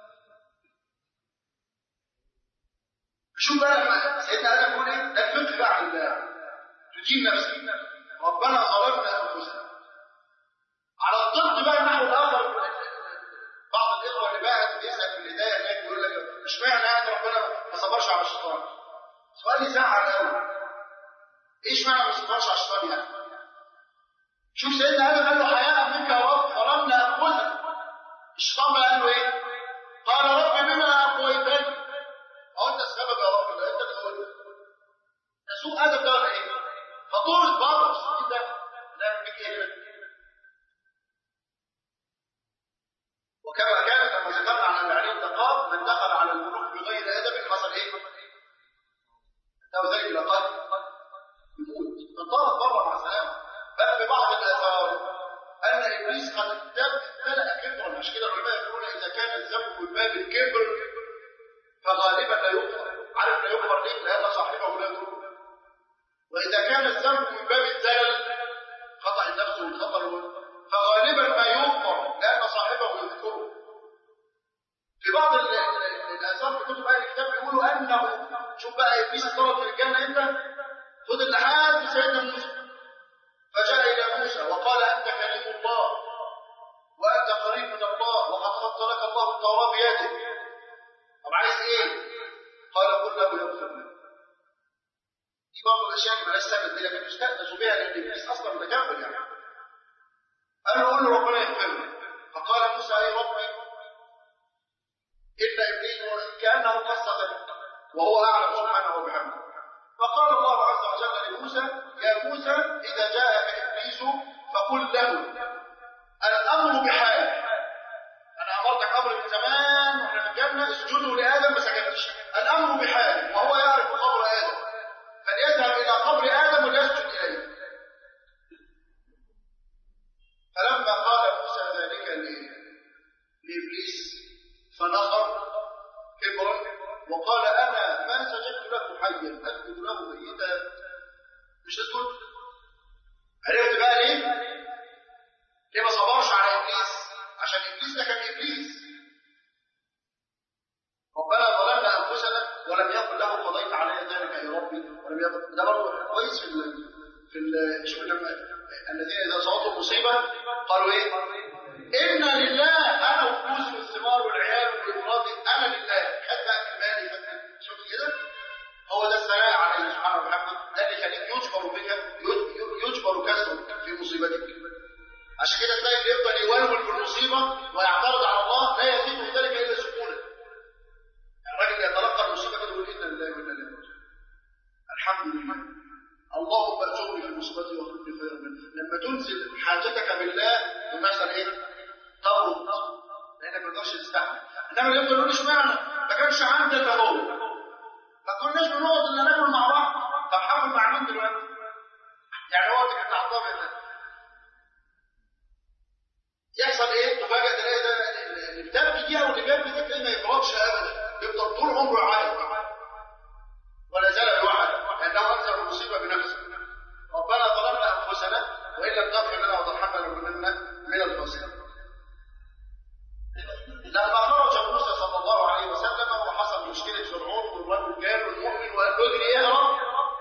شوف بقى لما سيدنا آدم يقول إيه ده الفقه بقى عن تجيب نفسك ربنا ظلمنا أنفسنا على الضد بقى النحو الآخر بعض الإخوة اللي بقى بيسأل في الهداية هناك يقول لك اشمعنى يعني ربنا ما صبرش على الشيطان سؤال يزعل قوي ايش معنى ما صبرش على الشيطان يعني شوف سيدنا ادم قال له حياء منك يا رب ظلمنا انفسنا الشيطان بقى قال له ايه قال رب بما اغويتني اهو انت السبب يا رب ده انت اللي قلت ده سوء ادب ده ولا ايه فطور بره السوء ده نعمل بيك ايه هنا وكما كانت لما ذكرنا عن ابي علي الدقاق من دخل على الملوك بغير ادب حصل ايه؟ انه ذلك لقد يموت فطار بره مع سلامه بل في بعض الاثار ان ابليس قد امتلأ كبرا عشان كده العلماء يقولون اذا كان الذنب من باب الكبر فغالبا لا يغفر عارف لا يغفر ليه؟ لان صاحبه لا يضر واذا كان الذنب من باب الزلل خطأ النفس والخطر فغالبا ما يغفر لأن صاحبه يذكره في بعض الآثار في كتب أهل الكتاب بيقولوا أنه شوف بقى إبليس اضطرب في الجنة إمتى؟ فضل لحد سيدنا موسى فجاء إلى موسى وقال أنت كريم الله وأنت قريب من الله وقد خط لك الله التوراة بيده طب عايز إيه؟ قال قل له يغفر لك دي بعض الأشياء اللي مالهاش سبب دي لكن يستأنس بها لأن إبليس أصلا متكبر يعني قال له قول له ربنا يغفر لي فقال موسى اي ربي ان ابليس كانه قصه وهو اعلم سبحانه وبحمده فقال الله عز وجل لموسى يا موسى اذا جاءك ابليس فقل له الامر بحال انا امرتك امر من زمان واحنا في الجنه اسجدوا لادم ما سجدتش الامر بحال وهو يعرف قبر ادم فليذهب الى قبر ادم وليسجد اليه فلما قال موسى ذلك لابليس فنظر كبرا وقال انا ما سجدت له حيا اسجد له ميتا مش اسجد عرفت بقى ليه؟ ليه ما صبرش على ابليس؟ عشان ابليس ده كان ابليس ربنا ظلمنا انفسنا ولم يقل له قضيت علي ذلك يا ربي ولم يقل ده برضه كويس في ال في ال شوف لما الذين اذا اصابتهم مصيبه قالوا ايه؟ انا لله انا وفلوسي والثمار والعيال والافراد انا لله خد بقى من مالي خد شوف كده هو ده الثناء عليه سبحانه وتعالى ده اللي يخليك يجبر بك يجبر كسرك في مصيبتك عشان كده تلاقي اللي يفضل يولول في المصيبه ويعترض على الله لا يزيد ذلك الا سكونا الراجل يتلقى المصيبه كده يقول انا لله وانا اليه راجعون الحمد لله اللهم اجرني في مصيبتي واخرجني خيرا منها لما تنزل حاجتك بالله يحصل ايه؟ طب كانوا يفضلوا يقولوا اشمعنى ما كانش عندك هو ما كناش بنقعد الا ناكل مع بعض طب حاول مع مين دلوقتي يعني هو كان تعطاه ده يحصل ايه تفاجئ تلاقي ده اللي بتبكي دي او اللي بيبكي ده تلاقيه ما يبردش ابدا يفضل طول عمره يعيط ولا زال الوعد لانه اكثر المصيبه بنفسه ربنا ظلمنا انفسنا وان لم تغفر لنا وترحمنا لنكونن من الخاسرين لما خرج موسى صلى الله عليه وسلم وحصل مشكله فرعون والرجل جاله المؤمن وقال له اجري يهرب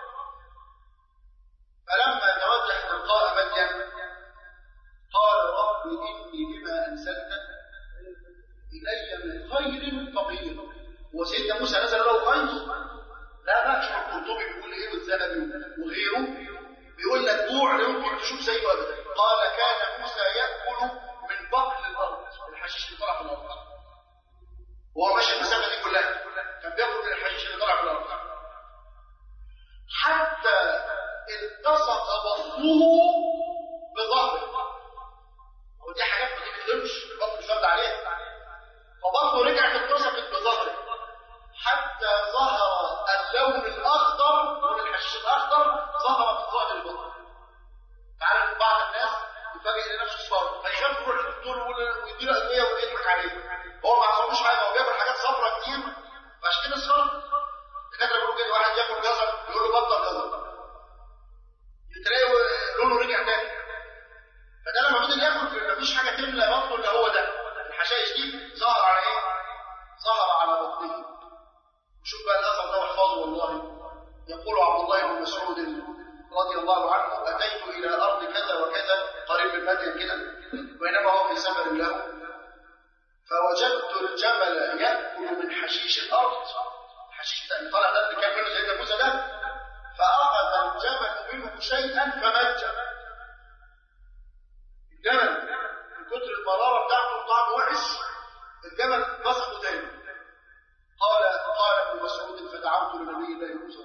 فلما توجه تلقاء مدين قال رب اني بما انزلت الي من خير فقير وسيدنا موسى نزل له خير لا بقى شوف القرطبي بيقول ايه والذهبي وغيره بيقول لك جوع لا يمكن تشوف زيه ابدا قال كان موسى ياكل من بطن الارض الحشيش اللي طلع في الارض وهو ماشي المسافه دي كلها كان بياكل من الحشيش اللي طلع في الارض حتى التصق بطنه بظهره ودي حاجات ما تتكلمش البطن مش واخد عليها فبطنه رجعت اتسقت بظهره حتى ظهر اللون الاخضر لون الحشيش الاخضر ظهر في ظهر البطن تعرف بعض الناس يفاجئ لنفسه صفار فيخاف يروح للدكتور ويديله ادويه ويضحك عليه هو ما عصبوش حاجه هو بياكل حاجات صفرا كتير فعشان كده الصفر الدكاتره بيقولوا كده واحد ياكل جزر يقول له بطل جزر تلاقي لونه رجع تاني فده لما فضل ياكل مفيش حاجه تملى بطنه الا هو ده الحشائش دي ظهر على ايه؟ ظهر على بطنه وشوف بقى الاثر ده واحفظه والله يقول عبد الله بن مسعود رضي الله عنه اتيت الى ارض كذا وكذا قريب من مدين كده بينما هو في سفر له فوجدت الجبل ياكل من حشيش الارض حشيش ده طلع ده اللي كان منه سيدنا موسى ده فاخذ الجبل منه شيئا فمج الجبل من كتر المراره بتاعته وطعمه وحش الجبل مسكه تاني قال قال ابن مسعود فدعوت لنبي الله موسى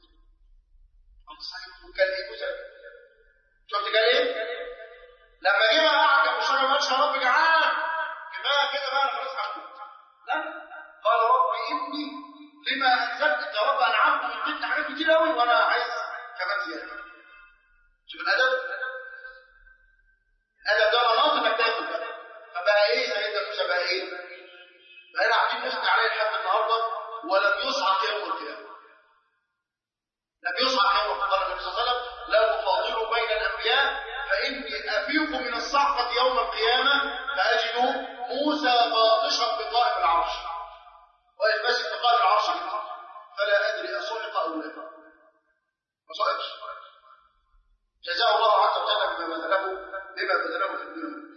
وكان ايه موسى شفت قال ايه لما جه بقى قعد جنب الشجره ما قالش يا رب جعان كفايه كده بقى انا خلاص هموت لا قال رب اني لما انزلت يا رب انا عبد واديتني حاجات كتير قوي وانا عايز كمان زياده شوف الادب الادب ده مناط انك تاكل بقى فبقى ايه سيدنا موسى بقى ايه بقينا قاعدين نثني عليه لحد النهارده ولم يصعق يوم القيامه لم يصعق يوم قال النبي صلى الله عليه وسلم لا تفاضلوا بين الانبياء فاني افيق من الصعقه يوم القيامه فاجد موسى باطشا بقائم العرش واقف ماسك بقائم العرش كده فلا ادري اصعق او لا ما صعقش جزاه الله عز وجل بما بذله بما بذله في الدنيا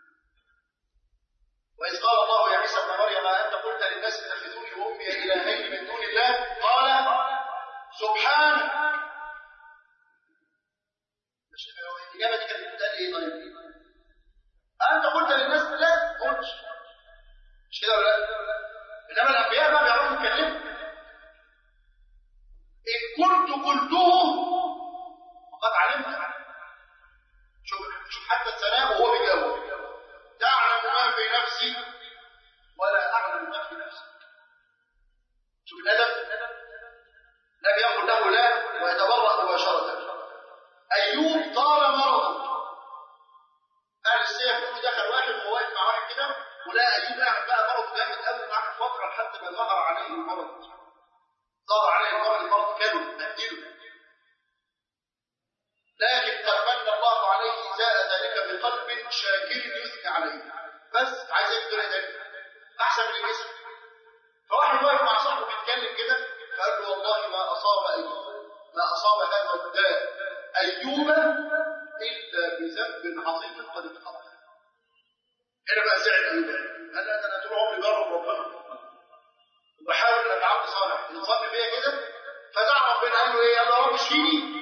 وإذ قال الله يا عيسى ابن مريم أنت قلت للناس اتخذوني وأمي إلهين من دون الله قال سبحانك الإجابة دي كانت بتقال إيه طيب؟ أنت قلت للناس لا قلت مش كده ولا لا؟ إنما الأنبياء ما بيعرفوا يتكلموا إن كنت قلته فقد علمت شوف شوف حتى السلام وهو بيجاوب تعلم ما في نفسي ولا أعلم ما في نفسك شوف الأدب لم يقل له لا ويتبرأ مباشرة أيوب طال مرضه أهل السيف دخل واحد وهو واقف مع واحد كده ولا أيوب قاعد بقى مرض جامد قوي معاه فترة لحد ما ظهر عليه المرض ظهر عليه المرض المرض كانوا بهدله لكن تمنى الله عليه جاء ذلك بقلب شاكر يثني عليه بس عايز يقدر ذلك احسن من الجسم فواحد واقف مع صاحبه بيتكلم كده فقال له والله ما اصاب ايوب ما اصاب هذا الداء ايوب الا بذنب عظيم قد اقترف هنا بقى زعل ايوب قال لا انا طول عمري جرب ربنا وبحاول ان ابقى عبد صالح ينصب فيا كده فدعا ربنا قال له ايه يا رب اشفيني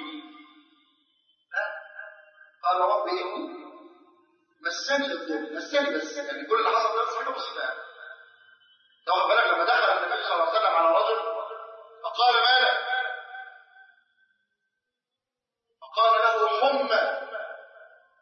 قال رب إني مسني الضر مسني بس يعني كل اللي حصل ده بس حاجة بسيطة يعني تاخد بالك لما دخل النبي صلى الله عليه وسلم على رجل فقال ما لك فقال له حمى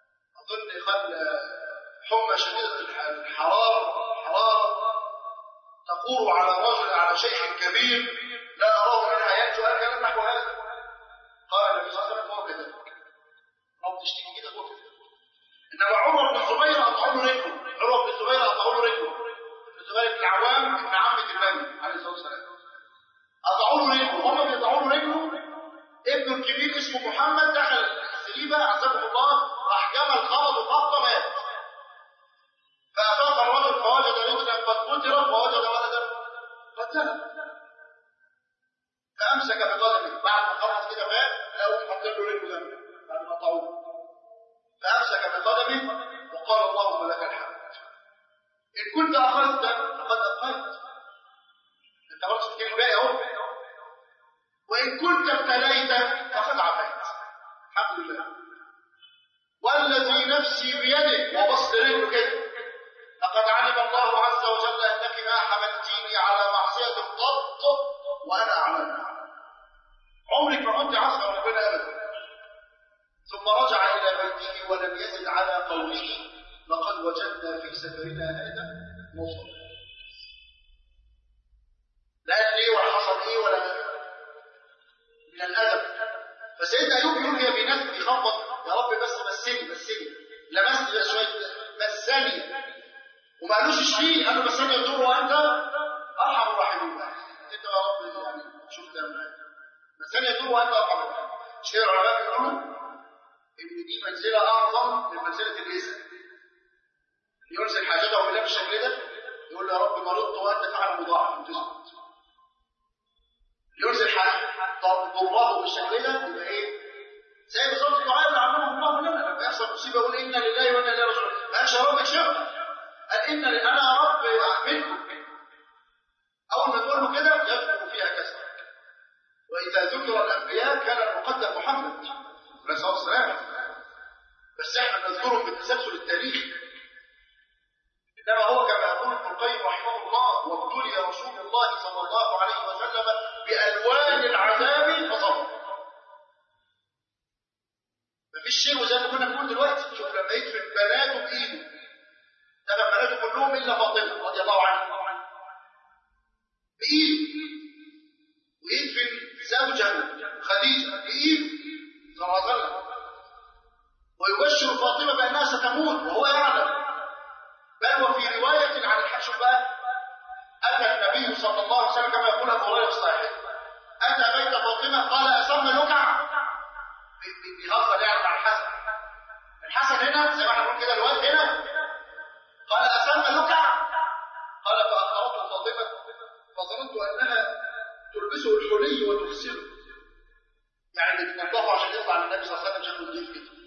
أظن خل حمى شديدة الحرارة حرارة أغور على رجل على شيخ كبير لا أراه منها ينجو كلام نحو هذا قال النبي صلى الله عليه وسلم هو كذلك رب تشتكي كده هو كذلك إنما عمر بن الزبير أطعوا له رجله عمر بن الزبير أطعوا له رجله ابن الزبير بن العوام ابن عمة النبي عليه الصلاة والسلام أطعوا له رجله هم بيطعوا له رجله ابنه الكبير اسمه محمد دخل السريبة عزكم الله راح جمل خبط وخبطة مات فأفاق الرجل فوجد رجلا قد قتلت ووجد ولدا قتله فأمسك بقدمه بعد ما خلص كده مات لقوا حط له رجله جنبه بعد ما قطعوه فأمسك بقدمه وقال اللهم لك الحمد إن كنت أخذت فقد أبقيت أنت خلاص الكلمة باقي أهو وإن كنت ابتليت فقد عافيت الحمد لله والذي نفسي بيده وبص رجله كده لقد علم الله عز وجل أنك ما حملتيني على معصية قط وأنا أعلمها عمرك ما كنت عصر ربنا أبدا ثم رجع إلى بيته ولم يزد على قوله لقد وجدنا في سفرنا هذا مصر لا قال ليه ولا حصل ايه ولا من الادب فسيدنا ايوب يقول يا بناس بيخبط يا رب بس مسني مسني لمسني بس شويه مسني وما قالوش اشفيه قالوا مسني الضر وانت ارحم الراحمين انت يا رب يعني شوف ده مسني الضر وانت ارحم الراحمين مش كده العلماء بيقولوا ان دي منزله اعظم من منزله الاسم يرسل حاجته بالله بالشكل ده يقول له يا رب مرضت وانت فعل مضاعف تسكت يرسل ضره بالشكل ده يبقى ايه زي بالظبط الدعاء اللي عمله الله لنا لما يحصل مصيبه يقول انا لله وانا اليه راجعون ما قالش يا رب اكشفها قال ان انا يا رب منكم اول ما تقول له كده يذكر فيها كسرك واذا ذكر الانبياء كان المقدم محمد عليه الصلاه والسلام بس احنا نذكرهم بالتسلسل التاريخي انما هو كما يقول ابن القيم رحمه الله وابتلي رسول الله صلى الله عليه وسلم بالوان العذاب فصبر مفيش شيء وزي ما كنا بنقول دلوقتي شوف لما يدفن بناته بايده دفن بناته كلهم الا فاطمه رضي الله عنها بايده ويدفن زوجها خديجه بايده صلى الله عليه وسلم ويبشر فاطمه بانها ستموت وهو يعلم بل وفي رواية عن الحشو بقى أتى النبي صلى الله عليه وسلم كما يقول أبو هريرة في صحيح أتى بيت فاطمة قال أسمى لكع بيهزر يعني مع الحسن الحسن هنا زي ما احنا بنقول كده الواد هنا قال أسمى لكع قال فأخبرته فاطمة فظننت أنها تلبسه الحلي وتغسله يعني بتنضفه عشان يطلع للنبي صلى الله عليه وسلم شكله نضيف كده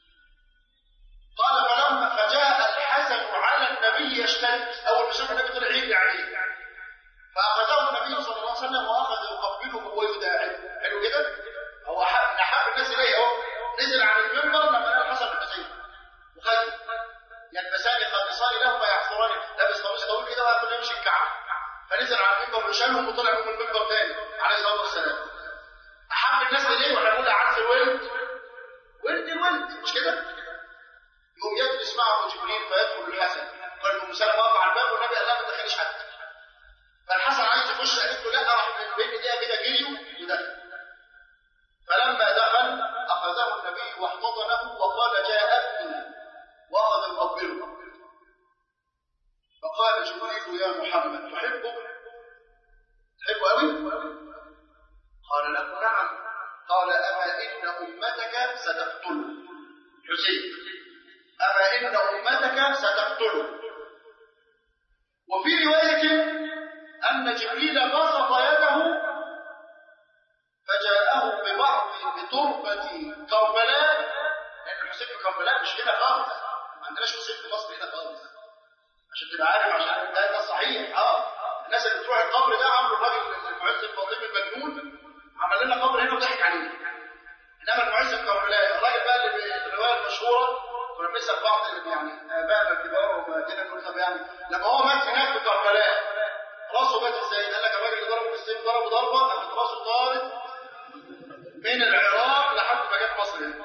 قال فلما فجاء الحسن على النبي يشتد اول ما شاف النبي طلع يجري عليه فاخذه النبي صلى الله عليه وسلم واخذ يقبله ويداعبه حلو كده هو حب احب الناس اليه اهو نزل عن المنبر لما لقى الحسن والحسين وخد يلبسان خالصان لهما يحفران لابس قميص طويل كده وهيكون يمشي الكعب فنزل على المنبر وشالهم وطلع من المنبر تاني عليه الصلاه والسلام احب الناس اليه واحنا بنقول عكس الولد ولد الولد مش كده يقوم يجلس معه جبريل فيدخل الحسن قال له مسلم واقف على الباب والنبي قال لا ما تدخلش حد فالحسن عايز يخش قالت له لا راح من بين ايديها كده جري ودخل فلما دخل اخذه النبي واحتضنه وقال جاء ابني واخذ يقبله فقال جبريل يا محمد تحبه تحبه قوي قال له نعم قال اما ان امتك ستقتله حسين أما إن أمتك ستقتله وفي رواية أن جبريل بسط يده فجاءه ببعض بتربة كربلاء لأن الحسين في كربلاء مش هنا خالص ما عندناش حسين في مصر هنا خالص عشان تبقى عارف عشان ده ده صحيح اه الناس اللي بتروح القبر ده عملوا الراجل المعز الفاطمي المجنون عمل لنا قبر هنا وضحك عليه انما المعز الكربلاء الراجل بقى اللي في الروايه المشهوره كنا بنسال بعض يعني ابائنا الكبار وامهاتنا نقول طب يعني لما هو مات هناك في كربلاء راسه مات ازاي؟ قال لك الراجل اللي ضربه بالسيف ضربه ضربه قامت راسه طارت من العراق لحد ما جت مصر هنا.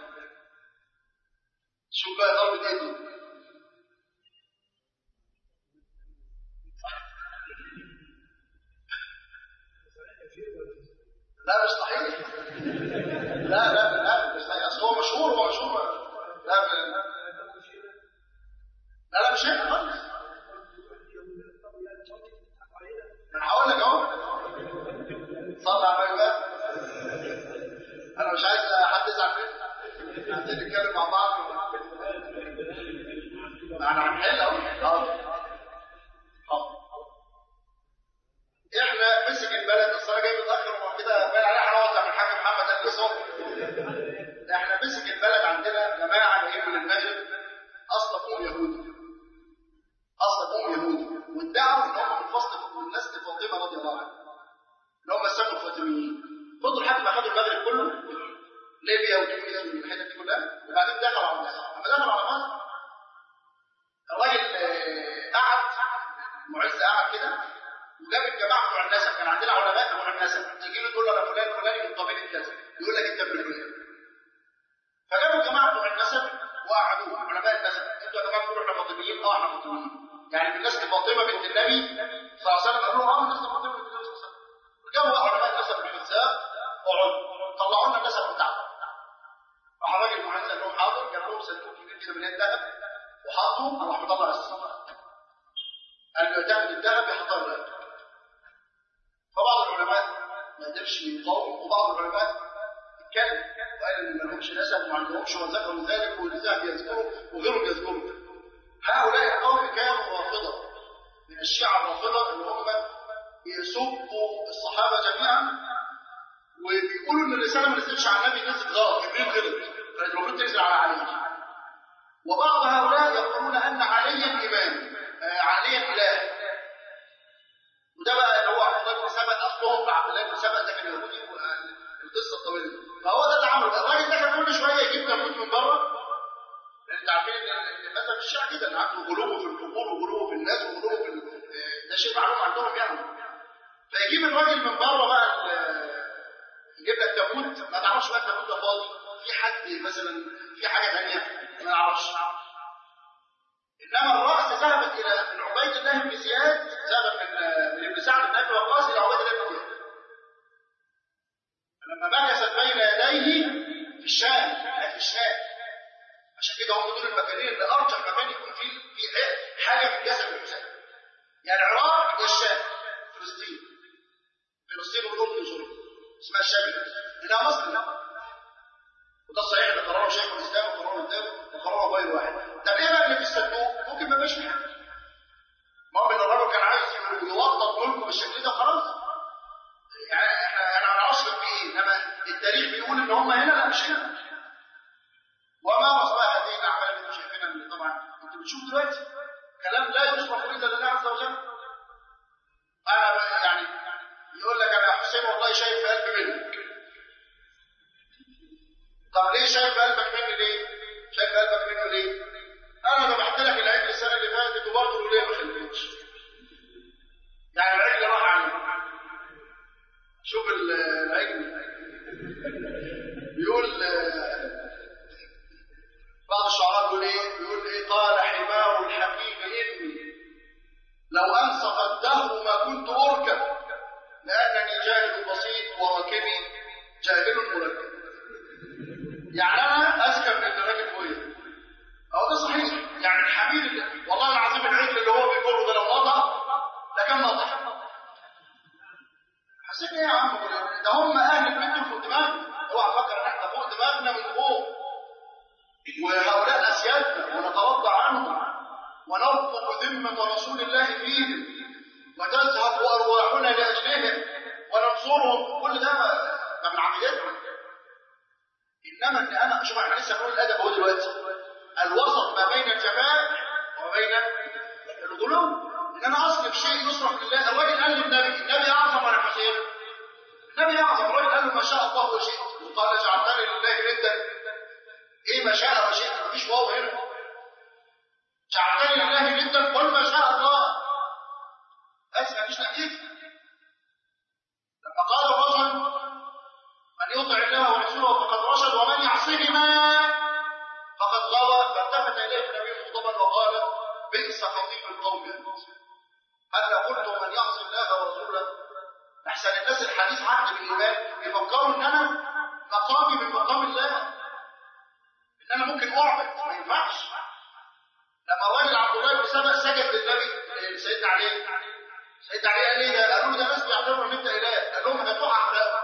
شوف بقى ضربه ايه دي؟ ليبيا وتونس والحتت دي كلها وبعدين دخل على مصر لما دخل على مصر الراجل آه، قعد المعز قعد كده وجاب الجماعه بتوع النسب كان عندنا علماء بتوع النسب تيجي له تقول له انا فلان فلاني من قبيله كذا يقول لك انت ابن فلان فجابوا الجماعه بتوع النسب وقعدوا علماء النسب انتوا يا جماعه بتقولوا احنا فاطميين اه احنا فاطميين يعني من نسل فاطمه بنت النبي صلى الله عليه وسلم قالوا اه من نسل فاطمه بنت النبي صلى الله عليه وسلم وجابوا علماء النسب الحساب اقعدوا طلعوا لنا النسب بتاعهم راح الراجل المعز قال لهم حاضر جاب لهم صندوق كبير كده من الذهب وحطوا راح مطلع السيف قال له تاخد الذهب يحطها الذهب فبعض العلماء ما قدرش يقاوم وبعض العلماء اتكلم وقال ان ما لهمش نسب وما عندهمش وذكروا ذلك والذهب يذكره وغيره يذكره هؤلاء القوم كانوا رافضه من الشيعه الرافضه اللي هم يسبوا الصحابه جميعا وبيقولوا ان الرساله ما نزلتش على النبي نزلت غلط جبريل غلط كانت المفروض تنزل على علي وبعض هؤلاء يقولون ان عليا امام آه عليا اله وده بقى اللي هو عبد الله بن سبأ اصلهم عبد الله بن سبأ ده كان يهودي القصه الطويله فهو ده اللي عمله الراجل ده كان كل شويه يجيب تابوت من بره لان انت عارفين ان مثلا الشيعه كده اللي عنده غلوه في القبور وغلوه في الناس وغلوه في ال- آه، ده شيء معلوم عندهم يعني فيجيب الراجل من بره بقى ال- يجيب لك تابوت ما تعرفش بقى التابوت ده فاضي في حد مثلا في حاجه ثانيه ما نعرفش انما الراس ذهبت الى من عبيد الله بن زياد ذهبت من من ابن سعد بن ابي وقاص الى عبيد الله بن زياد فلما مكثت بين يديه في الشام في الشام عشان كده هم دول المكانين اللي ارجح مكان يكون فيه في حاجه في جسد الحسين يعني العراق والشام فلسطين فلسطين والاردن وسوريا اسمها الشام انها مصر لا وده الصحيح اللي قرره شيخ الاسلام وقرره الدولة وقرره غير واحد طب ايه بقى اللي في الصندوق ممكن ما يبقاش فيه حاجه ما هو الراجل كان عايز يوطد ملكه بالشكل ده خلاص يعني احنا انا ما نعرفش كان فيه ايه انما التاريخ بيقول ان هم هنا لا مش هنا وما مصلحه هذه الاعمال اللي انتم شايفينها اللي طبعا انتم بتشوفوا دلوقتي كلام لا يصرف الا لله عز وجل انا يعني يقول لك انا يا حسين والله شايف في قلبي منك طب ليه شايف قلبك مني ليه؟ شايف قلبك منه ليه؟ انا ذبحت لك العجل السنه اللي فاتت وبرضه ليه ما خليتش؟ يعني العجل راح عليه شوف ال- العجل بيقول آه، بعض الشعراء بيقول ايه؟ بيقول ايه؟ قال حمار الحكيم اني لو انصف الدهر ما كنت اركب لانني جاهل بسيط وراكبي جاهل مركب يعني انا اذكى من اللي راكب فوقيا هو ده صحيح يعني الحمير اللي والله العظيم العجل اللي هو بيقوله ده لو نطق لكان نطق حسيت ايه يا عم ده هم اهل البيت فوق دماغنا اوعى تفكر ان احنا فوق دماغنا من فوق وهؤلاء اسيادنا ونتوضا عنهم ونرفض ذمه رسول الله فيهم وتذهب ارواحنا لاجلهم وننصرهم كل ده ما ما من عقيدتنا انما ان انا شوف احنا لسه بنقول الادب اهو دلوقتي الوسط ما بين الجفاء وبين الغلو ان انا اصرف شيء يصرف لله الراجل قال للنبي النبي اعظم ولا حسين النبي اعظم الراجل قال له ما شاء الله وشئت وقال جعلتني لله ندا ايه ما شاء وشئت مفيش واو هنا جعلتني لله ندا قل ما شاء الله بس مفيش تأكيد لما قال الرجل من يطع الله ورسوله فقد رشد ومن يعصهما فقد غوى فالتفت اليه النبي مغضبا وقال بئس خطيب القوم انت هلا قلت من يعصي الله ورسوله احسن الناس الحديث عهد بالايمان يفكروا ان انا مقامي من مقام الله ان انا ممكن اعبد ما ينفعش لما الراجل عبد الله بن سبأ سجد للنبي سيدنا علي سيدنا علي قال ايه ده؟ قالوا له ده ناس بيعتبروا ان انت اله قال لهم هاتوها احلام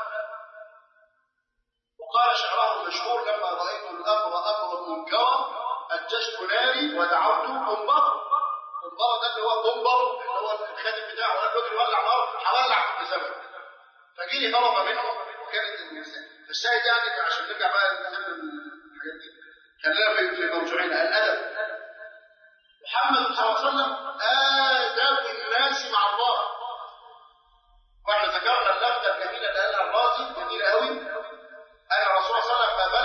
وقال شعره المشهور لما رأيت الأمر أمر منكرا أججت ناري ودعوت قنبر قنبر ده اللي هو قنبر اللي هو الخاتم بتاعه ولا الراجل ولع نار هولع في الزمن فجيني هرب منهم وكانت الإنسان فالشاهد يعني عشان نرجع بقى للزمن الحاجات دي خلينا في في موضوعنا الأدب محمد صلى الله عليه وسلم آداب الناس مع الله واحنا ذكرنا اللفتة الجميلة اللي قالها الرازي جميلة قوي أن الرسول صلى الله عليه وسلم ما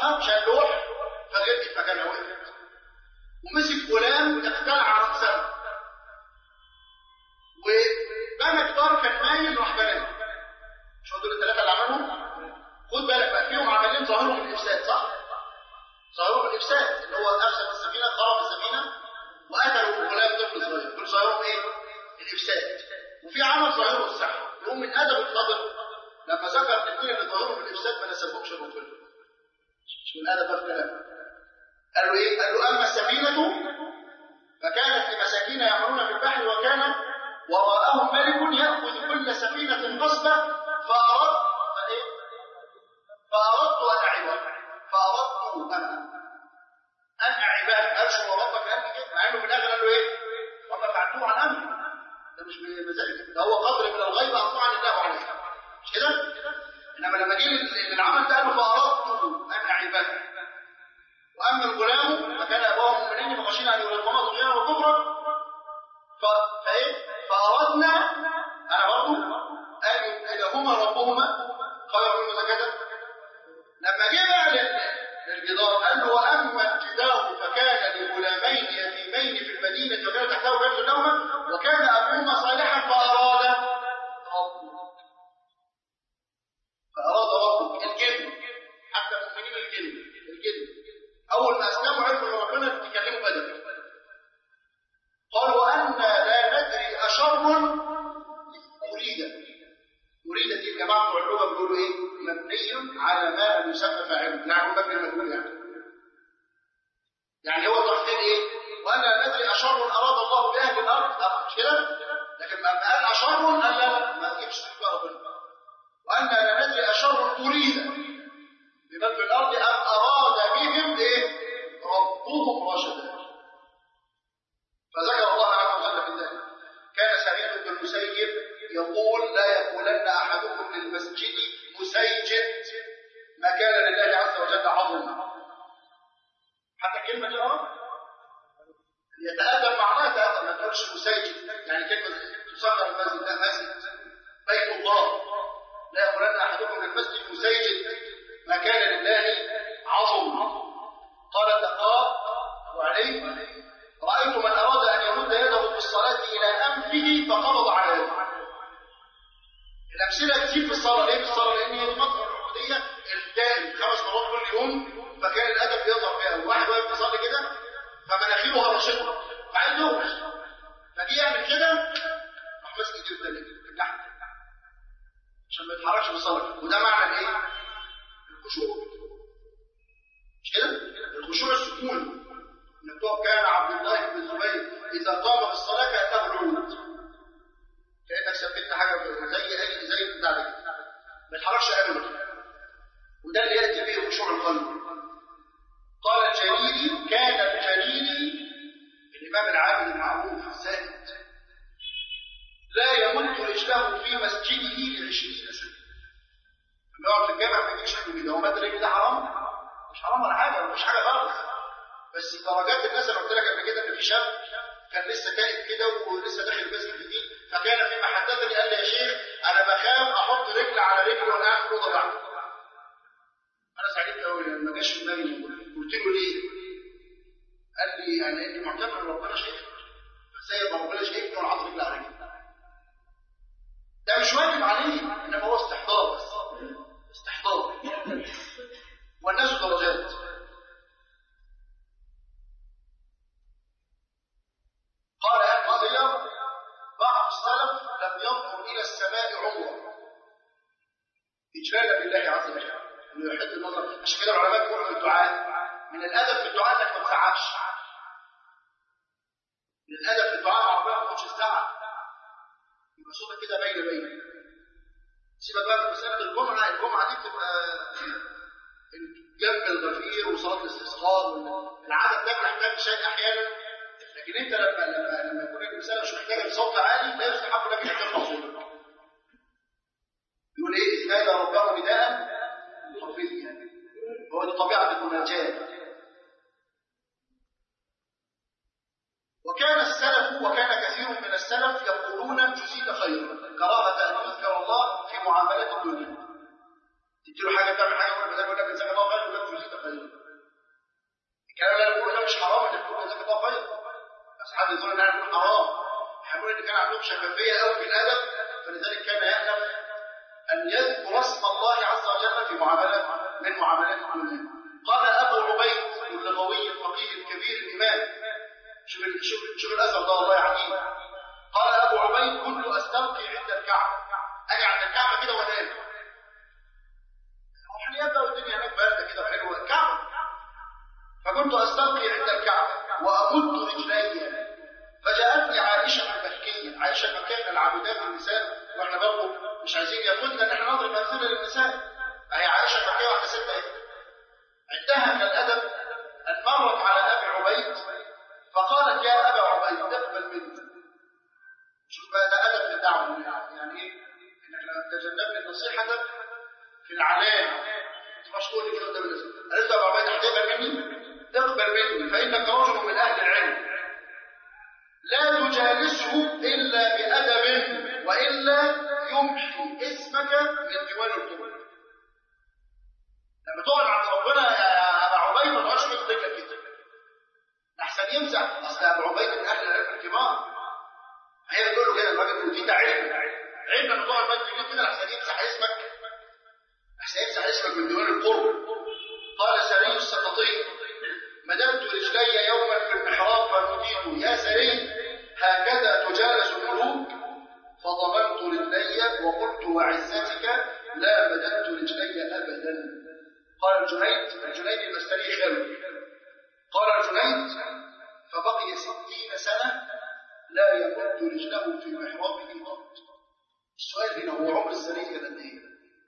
وقفها شال لوح فغيرت مكانها وقفت ومسك غلام اقتلع راسها وبنى جدار كان مايل راح بناه مش هو دول الثلاثه اللي عملهم خد بالك بقى فيهم عملين ظاهرهم الافساد صح؟ ظاهرهم الافساد اللي هو افسد السفينه خرب السفينه وقتلوا غلام طفل صغير دول ظاهرهم ايه؟ الافساد وفي عمل ظاهره السحر يقوم من ادب الخضر لما ذكر الاثنين اللي ظاهرهم الافساد ما نسبهمش الرسول مش من ادب الكلام قال له ايه؟ قال له اما السفينه فكانت لمساكين يعملون في البحر وكان وراءهم ملك ياخذ كل سفينه غصبا فاردت فايه؟ فاردت ان اعبها فاردت انا ان اعبها ارشد وربك قال كده مع انه في الاخر قال له ايه؟ وما فعلتوه عن امري ده مش بمزاجك ده هو قدر من الغيب اطلعني الله عليه مش كده؟ انما لما جه للعمل ده قال له فاردت ان اعبها واما الغلام فكان ابوه مؤمنين فخشينا ان يلقما طغيانا وكفرا ف... فايه فاردنا انا برضه ان يبتلهما ربهما خير مما زكاه لما جه بقى لل... للجدار قال له واما الجدار فكان لغلامين يتيمين في المدينه وكان تحته كنز لهما وكان ابوهما صالحا فاراد ربه فاراد ربه الجن حتى مؤمنين الجن الجن اول ما اسلموا عرفوا ان ربنا بيكلموا بدر قالوا وانا لا ندري اشر اريد اريد دي الجماعه بتوع اللغه بيقولوا ايه مبني على ما لم يسمى فاعله يعني مبني المجهول يعني يعني هو تحديد ايه وانا لا ندري اشر اراد الله باهل الارض مش كده لكن لما قال اشر قال لا لا ما تجيبش بقى ربنا وانا لا ندري اشر اريد بمن في الارض ام اراد بهم ايه ربهم رشدا فذكر الله عز وجل في ذلك كان سعيد بن المسيب يقول لا يقولن احدكم للمسجد مسيجد ما كان لله عز وجل عظم حتى الكلمه دي اه يتادب معناها تادب ما تقولش مسيجد يعني كلمه تصغر المسجد لا مسجد بيت الله لا يقولن احدكم للمسجد مسيجد ما كان لله عظم قال الدقاء وعليه رأيت من أراد أن يمد يده في الصلاة إلى أنفه فقبض على يده الأمثلة كتير في الصلاة ليه في الصلاة؟ لأن هي المطهر العبودية الدائم خمس مرات كل يوم فكان الأدب بيظهر فيها واحد واقف يصلي كده فمناخيره هرشته فعايز يهرش فجي يعمل كده راح ماسك ايده الثانية الجحد عشان ما يتحركش في الصلاة وده معنى الايه؟ الخشوع مش كده؟ الخشوع السكون انك تقف كان عبد الله بن الزبير اذا قام في الصلاه كانه العود كانك ثبت حاجه زي اي زي بتاع ده ما يتحركش ابدا وده اللي ياتي به خشوع القلب قال الجليلي كان الجليلي الامام العادل المعروف الزاهد لا يمد رجله في مسجده لعشرين سنه لما يقعد في الجامع ما يجيش كده هو مد رجله ده حرام مش حرام ولا حاجه مش حاجه خالص بس درجات الناس انا قلت لك قبل كده ان في شاب كان لسه تائب كده ولسه داخل المسجد جديد فكان فيما حدثني قال لي يا شيخ انا بخاف احط رجل على رجل وانا قاعد في الاوضه بتاعتي انا سعيد قوي لما جاش في دماغي قلت له ليه؟ قال لي يعني انت معتبر ان ربنا شايفك ازاي يبقى ربنا شايفني وانا حاطط رجل على رجل ده مش واجب عليه انما هو استحضار بس استحضار والناس درجات قال أهل السير بعض السلف لم ينظر إلى السماء عمرا إجلالا لله عز وجل إنه يحد النظر عشان كده العلماء بيقولوا في الدعاء من الأدب في الدعاء إنك ما تزعقش من الأدب في الدعاء مع ربنا ما تاخدش الزعق يبقى صوتك كده بين بين سيبك بقى في مسألة الجمعة الجمعة دي بتبقى جنب الغفير وصلاة الاستسقاء العدد ده بيحتاج شيء أحيانا لكن انت لما لما لما يكون الانسان مش محتاج بصوت عالي لا يستحق لك انك ترفع صوتك. يقول ايه؟ اذ نادى ربه نداء خفيا. هو دي طبيعه المناجاه. وكان السلف وكان كثير من السلف يقولون جزيت خيرا كراهه ان يذكر الله في معاملات الدنيا. تدي له حاجه تعمل حاجه يقول لك جزاك الله خير يقول لك جزيت خيرا. شفافيه قوي في الادب فلذلك كان يألف ان يذكر اسم الله عز وجل في معاملات من معاملات الدنيا قال ابو عبيد اللغوي الفقيه الكبير الامام شوف شوف شوف الاثر ده والله عجيب قال ابو عبيد كنت استلقي عند الكعبه اجي عند الكعبه كده وانام روحانيات بقى والدنيا هناك بارده كده وحلوه الكعبه فكنت استلقي عند الكعبه وامد رجلي فجاءتني عائشه المكيه عائشه المكيه من العابدات النساء واحنا برضه مش عايزين ياخدنا ان احنا نضرب امثله للنساء هي عائشه المكيه واحده ست ايه عندها من الادب ان مرت على ابي عبيد فقالت يا ابا عبيد اقبل مني شوف بقى ده ادب في الدعوه يعني ايه انك لو تجنبنا النصيحه في العلام ما تبقاش تقول لي كده قدام الناس قالت له يا ابو عبيد هتقبل مني اقبل مني فانك رجل من اهل العلم لا تجالسه الا بادب والا يمحي اسمك من ديوان الطرق لما تقعد عند ربنا يا ابا عبيد ما تقعدش في رجلك كده احسن يمسح اصل ابو عبيد من اهل العلم الكبار هي بتقول له كده الراجل دي ده علم علم لما تقعد بس تجيب كده احسن يمسح اسمك احسن يمسح اسمك من ديوان القرب قال سري السقطي مددت رجلي يوما في المحراب فنوديت يا سري هكذا تجالس الملوك فضمنت رجلي وقلت وعزتك لا مددت رجلي ابدا قال الجنيد الجنيد المستري خلو قال الجنيد فبقي ستين سنة لا يمد رجله في محرابه قط السؤال هنا هو عمر السري قد ايه؟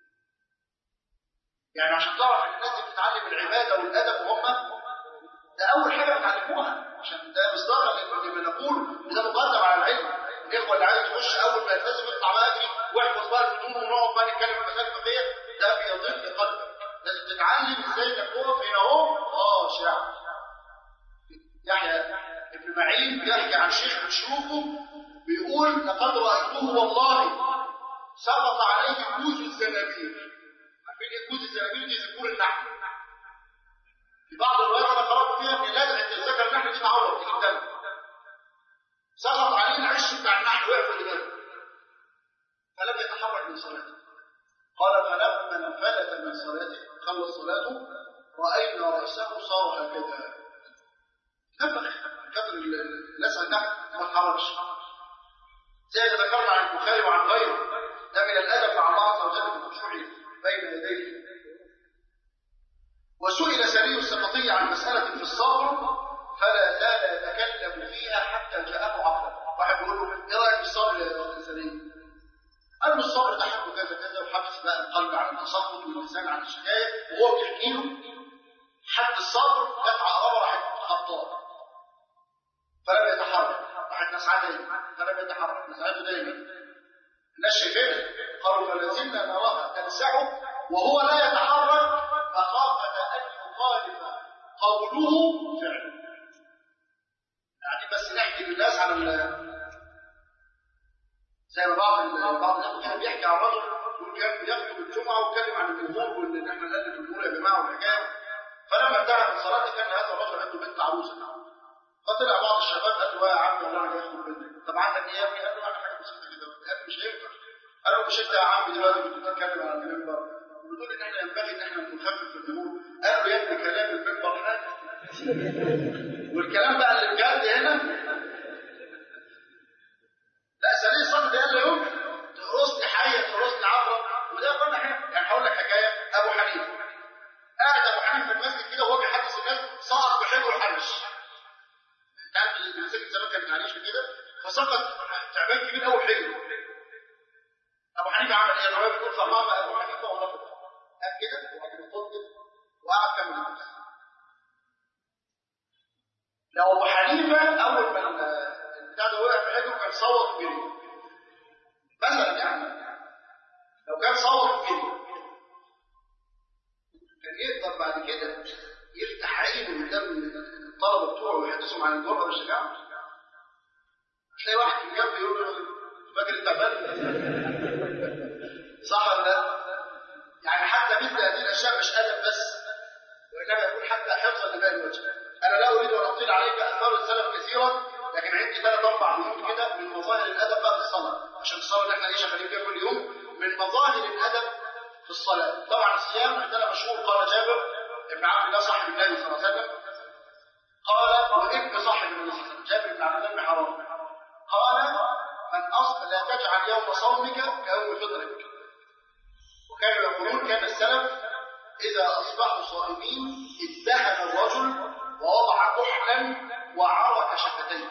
يعني عشان تعرف ان الناس اللي بتتعلم العباده والادب وهم ده اول حاجه بتعلموها عشان ده مصداقا لما نقول ده مقدم على العلم الاخوه اللي عايز يخش اول ما يلتزم يطلع بقى يجري واحفظ بقى الفنون ونقعد بقى نتكلم في مسائل فقهيه ده بيضل قلبك لازم تتعلم ازاي انك تقف هنا اهو اه شعر يحيى ابن معين بيحكي عن شيخ من شيوخه بيقول لقد رايته والله سقط عليه كوز الزنابير عارفين ايه كوز الزنابير دي ذكور النحل في بعض الروايات انا قرات فيها ان لازم تتذكر النحل دي تعور تيجي الدم سقط عليه العش بتاع النحل وقع في دماغه فلم يتحرك من صلاته قال فلما انفلت من صلاته خلص صلاته راينا راسه صار هكذا نفخ كثر الناس النحل ما اتحركش زي ما ذكرنا عن البخاري وعن غيره ده من الادب مع الله عز وجل بالخشوع بين يديه وسئل سري السقطي عن مسألة في الصبر فلا زال يتكلم فيها حتى جاءه عقله واحد بيقول له ايه رايك في الصبر يا سري؟ قال له الصبر ده حقه كذا كذا وحبس بقى القلب عن التسخط واللسان عن الشكايه وهو بيحكي له حد الصبر دفع امر راح خطاه فلم يتحرك راحت نسعى دايما فلم يتحرك نسعته دايما الناس شايفينها قالوا فلا زلنا نراها تلسعه وهو لا يتحرك مخافة أن يخالف قوله فعله يعني بس نحكي للناس على زي ما بعض بعض الناس كان بيحكي عن رجل يقول كان بيخطب الجمعة ويتكلم عن الجمهور وإن احنا نألف الأمور يا جماعة والحكاية فلما انتهى من صلاته كان هذا الرجل عنده بنت عروسة فطلع بعض الشباب قال له يا عم والله انا جاي اخطب بنتك طب عندك ايه يا ابني؟ قال له انا حاجة بسيطة كده قال مش هينفع قال له مش انت يا عم دلوقتي كنت بتتكلم عن المنبر بتقول ان احنا ينبغي ان احنا نخفف الامور قال له يا ابني كلام المنبر حاجه والكلام بقى اللي بجد هنا لا سليم صدق ده لا يمكن تقرصني حيه تقرصني عبره وده قلنا احنا يعني هقول لك حكايه ابو حنيفه قاعد ابو حنيفه في المسجد كده وهو بيحدث الناس سقط بحجره حرش انت عارف المساجد زمان كانت معلش كده فسقط تعبان كبير قوي حجره ابو حنيفه عمل ايه؟ الروايه بتقول فقام ابو حنيفه ونفض قام كده وبعد كده طول كده وقعد كمل النفس لو ابو حنيفه اول ما البتاع ده وقع في حجره كان صوت وجري مثلا يعني لو كان صوت وجري كان يقدر بعد كده يفتح عينه قدام الطلبه بتوعه ويحدثهم عن الجرأه والشجاعه هتلاقي واحد في الجنب يقول له فاكر التعبان صح ولا لا؟ يعني حتى مثل هذه الاشياء مش ادب بس وانما يكون حتى حفظا لباقي الوجه انا لا اريد ان اطيل عليك اثار السلف كثيرا لكن عندي ثلاث اربع بنود كده من مظاهر الادب بقى في الصلاه عشان الصلاه اللي احنا ايه شغالين فيها كل يوم من مظاهر الادب في الصلاه طبعا الصيام عندنا مشهور قال جابر ابن عبد الله صاحب النبي صلى الله عليه وسلم قال وابن صاحب النبي صلى الله عليه وسلم جابر بن عبد الله بن حرام قال من اصل لا تجعل يوم صومك كيوم فطرك وكانوا يقولون كان السلف اذا اصبحوا صائمين ادهن الرجل ووضع كحلا وعرك شفتيه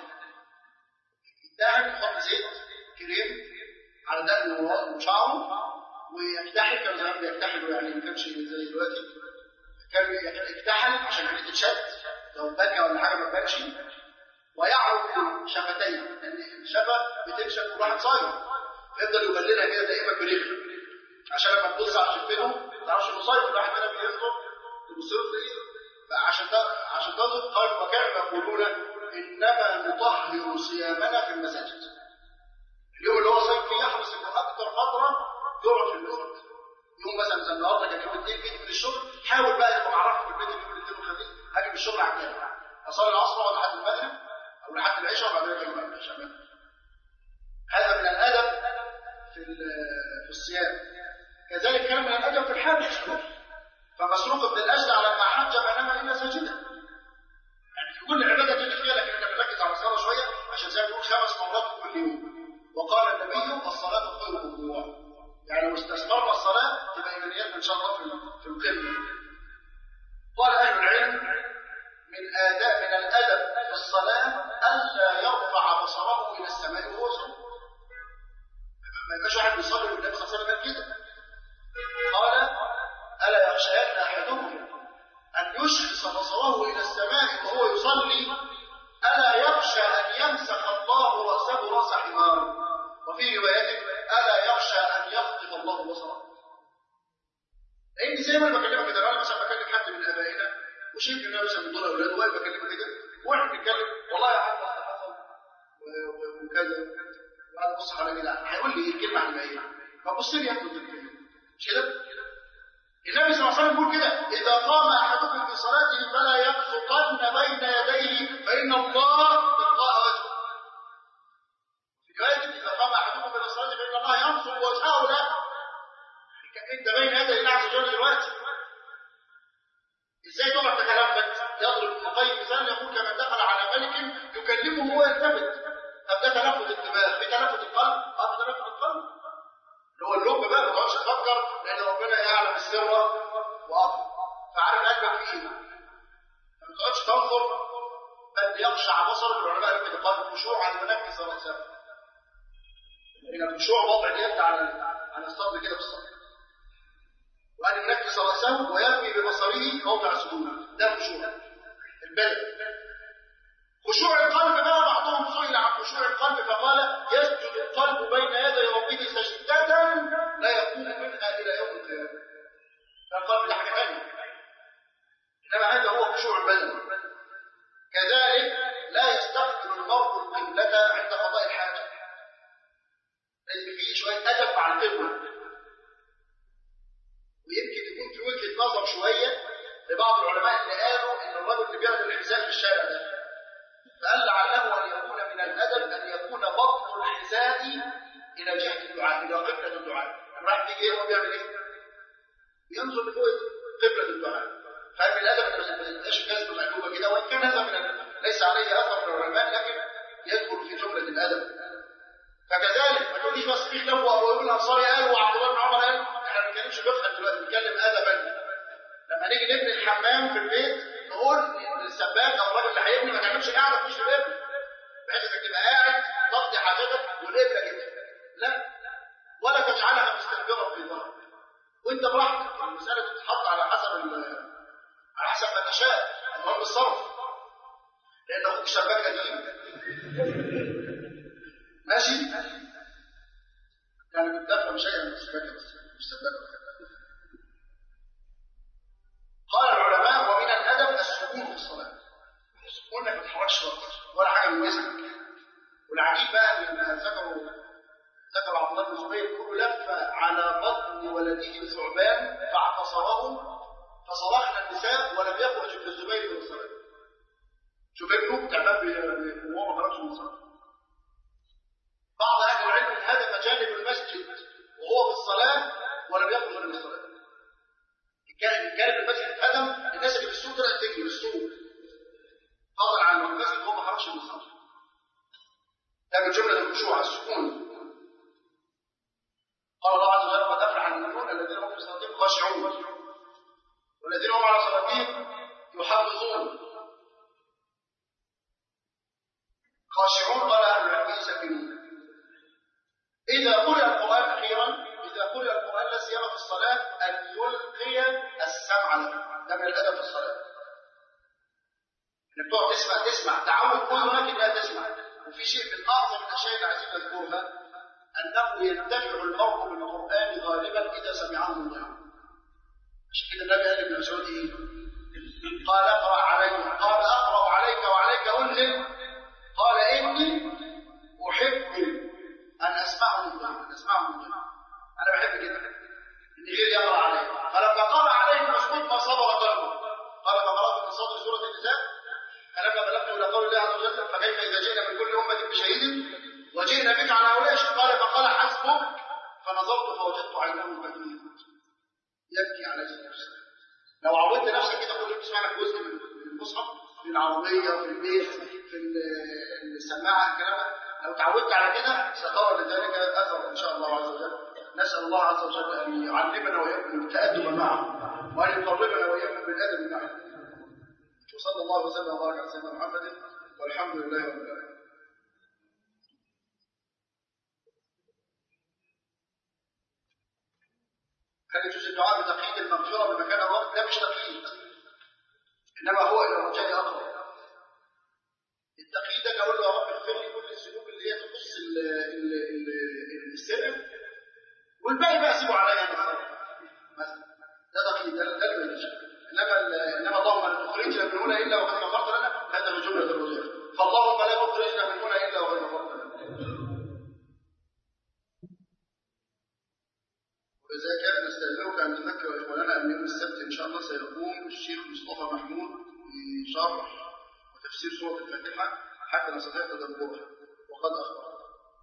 ادهن يحط زيت كريم على دقنه وشعره ويكتحل كانوا زمان بيكتحلوا يعني ما كانش زي دلوقتي كان يكتحل عشان عينيه تتشد لو بكى ولا حاجه ما تبانش ويعرف شفتيه لان الشفه بتنشف والواحد صايم فيفضل يبللها كده دائما بريق عشان لما تبص على شفته ما تعرفش انه صايم الواحد كده بينظر تبص له تلاقيه فعشان عشان تنظر قال وكانوا يقولون انما نطهر صيامنا في المساجد اليوم اللي هو صايم فيه يحرص انه اكثر فتره يقعد في المسجد يوم مثلا زي النهارده كان يوم الاثنين جيت من الشغل حاول بقى يبقى معرفه في البيت يوم الاثنين والخميس هاجي من الشغل على الجامع اصلي العصر واقعد لحد المغرب او لحد العشاء وبعدين اجي بعد العشاء هذا من الادب في في الصيام كذلك كان من الادب في الحج فمسروق بن الاجدع لما حج بينما الى ساجدا يعني في كل عباده تيجي فيها لكن احنا بنركز على الصلاه شويه عشان زي ما بنقول خمس مرات كل يوم وقال النبي الصلاه خير الركوع يعني لو استثمرنا الصلاه تبقى ايمانياتنا ان شاء الله في في القمه قال اهل العلم من آداب من الأدب في الصلاة ألا يرفع بصره إلى السماء وهو يصلي. ما يبقاش واحد بيصلي والنبي صلى الله عليه وسلم كده. قال ألا يخشين أحدكم أن يشخص بصره إلى السماء وهو يصلي ألا يخشى أن يمسح الله رأسه رأس حمار وفي رواية ألا يخشى أن يخطف الله بصره. لأن زي ما أنا بكلمك كده أنا مثلا بكلم حد من آبائنا وشايف ان انا مثلا من دول اولاده واقف بكلمه كده واحد بيتكلم والله يا عم اصل حصل وكذا وقعد ابص حوالي كده هيقول لي الكلمه عن ايه؟ فبص لي يا ابني مش كده؟ النبي صلى الله عليه وسلم يقول كده اذا قام احدكم في صلاته فلا يبصقن بين يديه فان الله تلقاء وجهه. في روايه اذا قام احدكم في صلاته فان الله ينصب وجهه له. انت بين يدي الله عز وجل دلوقتي ازاي تقعد تتلفت يضرب ابن القيم مثال يقول كمن دخل على ملك يكلمه وهو يلتفت طب ده تلفت الدماغ في تلفت القلب اه في تلفت القلب اللي هو اللب بقى ما تقعدش تفكر لان ربنا يعلم السر واخفى فعارف قلبك فيه فما تقعدش تنظر بل يخشع بصرك العلماء يقول كده قال الخشوع على المنكس والانسان ان الخشوع وضع اليد على على الصدر كده في الصدر وأن ينكس رأسه ويرمي ببصره موضع سجوده ده خشوع البدن خشوع القلب بقى بعضهم سئل عن خشوع القلب فقال يسجد القلب بين يدي ربه سجدة لا يقوم منها إلى يوم القيامة القلب ده حاجة ثانية إنما هذا هو خشوع البدن كذلك لا يستقبل المرء القبلة عند قضاء الحاجة لازم فيه شوية أدب مع القبلة ويمكن يكون في وجهه نظر شويه لبعض العلماء اللي قالوا ان الرجل اللي بياخد الحذاء في الشارع ده فقال لعله ان يكون من الادب ان يكون بطن الحذاء الى جهه الدعاء الى قبله الدعاء الواحد بيجي هو بيعمل ايه؟ بينظر لفوق قبله الدعاء فمن الادب ان ما يبقاش كذب مقلوبه كده وان كان هذا من ليس عليه اثر من العلماء لكن يدخل في جمله الادب فكذلك ما تقوليش بس في خلاف وابو ابن الانصاري قال وعبد الله بن عمر قال احنا ما بنتكلمش فقها دلوقتي بنتكلم ادبا لما نيجي نبني الحمام في البيت نقول للسباك او الراجل اللي هيبني ما تعملش قاعده في وش الابن بحيث انك تبقى قاعد تقضي حاجتك والابنه كده لا ولا تجعلها مستكبرا في ظهرك وانت براحتك المساله تتحط على حسب على حسب ما تشاء المهم الصرف لان اخوك شباك قديم ماشي يعني بتفهم شيئا من السباكه بس مش سباكه قال العلماء ومن الادب السكون في الصلاه السكون انك ما تتحركش ولا حاجه من وزنك والعجيب بقى ان ذكروا ذكر عبد الله بن زبير كل لف على بطن ولده ثعبان فاعتصره فصرخنا النساء ولم يخرج ابن الزبير من الصلاه شوف ابنه تعبان وهو ما خرجش من الصلاه بعض اهل العلم هدم جانب المسجد وهو في الصلاه ولم يخرج من الصلاه جانب المسجد اتهدم الناس اللي في السوق طلعت تجري في السوق فضلا عن المسجد وهو ما خرجش من الصلاه ده من جمله الخشوع السكون قال الله عز وجل قد افلح المؤمنون الذين هم في صلاتهم خاشعون والذين هم على صلاتهم يحافظون خاشعون قال اهل العلم سكنون اذا قرئ القران اخيرا اذا قرئ القران لا سيما في الصلاه ان يلقي السمع له ده من الادب في الصلاه انك تقعد تسمع تسمع تعود اذنك انها تسمع وفي شيء من اعظم الاشياء اللي عايزين نذكرها انه ينتفع المرء بالقران غالبا اذا سمعه الله عشان كده النبي قال لابن مسعود ايه؟ قال اقرا علي قال اقرا عليك وعليك انزل قال اني احب ان اسمعه من غيري ان اسمعه من غيري انا بحب كده ان غيري يقرا علي فلما قرا عليه مسعود ما صبر قلبه قال فقرات من صدر سوره النساء فلما بلغت الى قول الله عز وجل فكيف اذا جئنا من كل امه بشهيد وجئنا بك على هؤلاء قال فقال حسبك فنظرت فوجدت عينه بديد يبكي عليه الصلاه والسلام لو عودت نفسك كده كل يوم تسمع لك جزء من المصحف في العربيه في البيت في السماعه الكلام لو تعودت على كده سترى لذلك اثر ان شاء الله عز وجل نسال الله عز وجل ان يعلمنا واياكم التادب معه وان يقربنا واياكم بالادب معه وصلى الله وسلم وبارك على سيدنا محمد والحمد لله رب العالمين هل يجوز الدعاء بتقييد المغفرة بمكان الوقت؟ لا مش تقييد إنما هو إلى الرجاء أقرب التقييد أن أقول له يا رب اغفر لي كل الذنوب اللي هي تخص السر والباقي بقى سيبه عليا أنا مثلا ده تقييد ده ده اللي يجوز إنما إنما اللهم لا تخرجنا من هنا إلا وقد غفرت لنا هذا من جملة الرجاء فاللهم لا تخرجنا من هنا إلا وقد غفرت لنا وذلك نستأذنك أن تذكر إخواننا أن يوم السبت إن شاء الله سيقوم الشيخ مصطفى محمود بشرح وتفسير سورة الفاتحة حتى نستطيع تدبرها وقد أخبر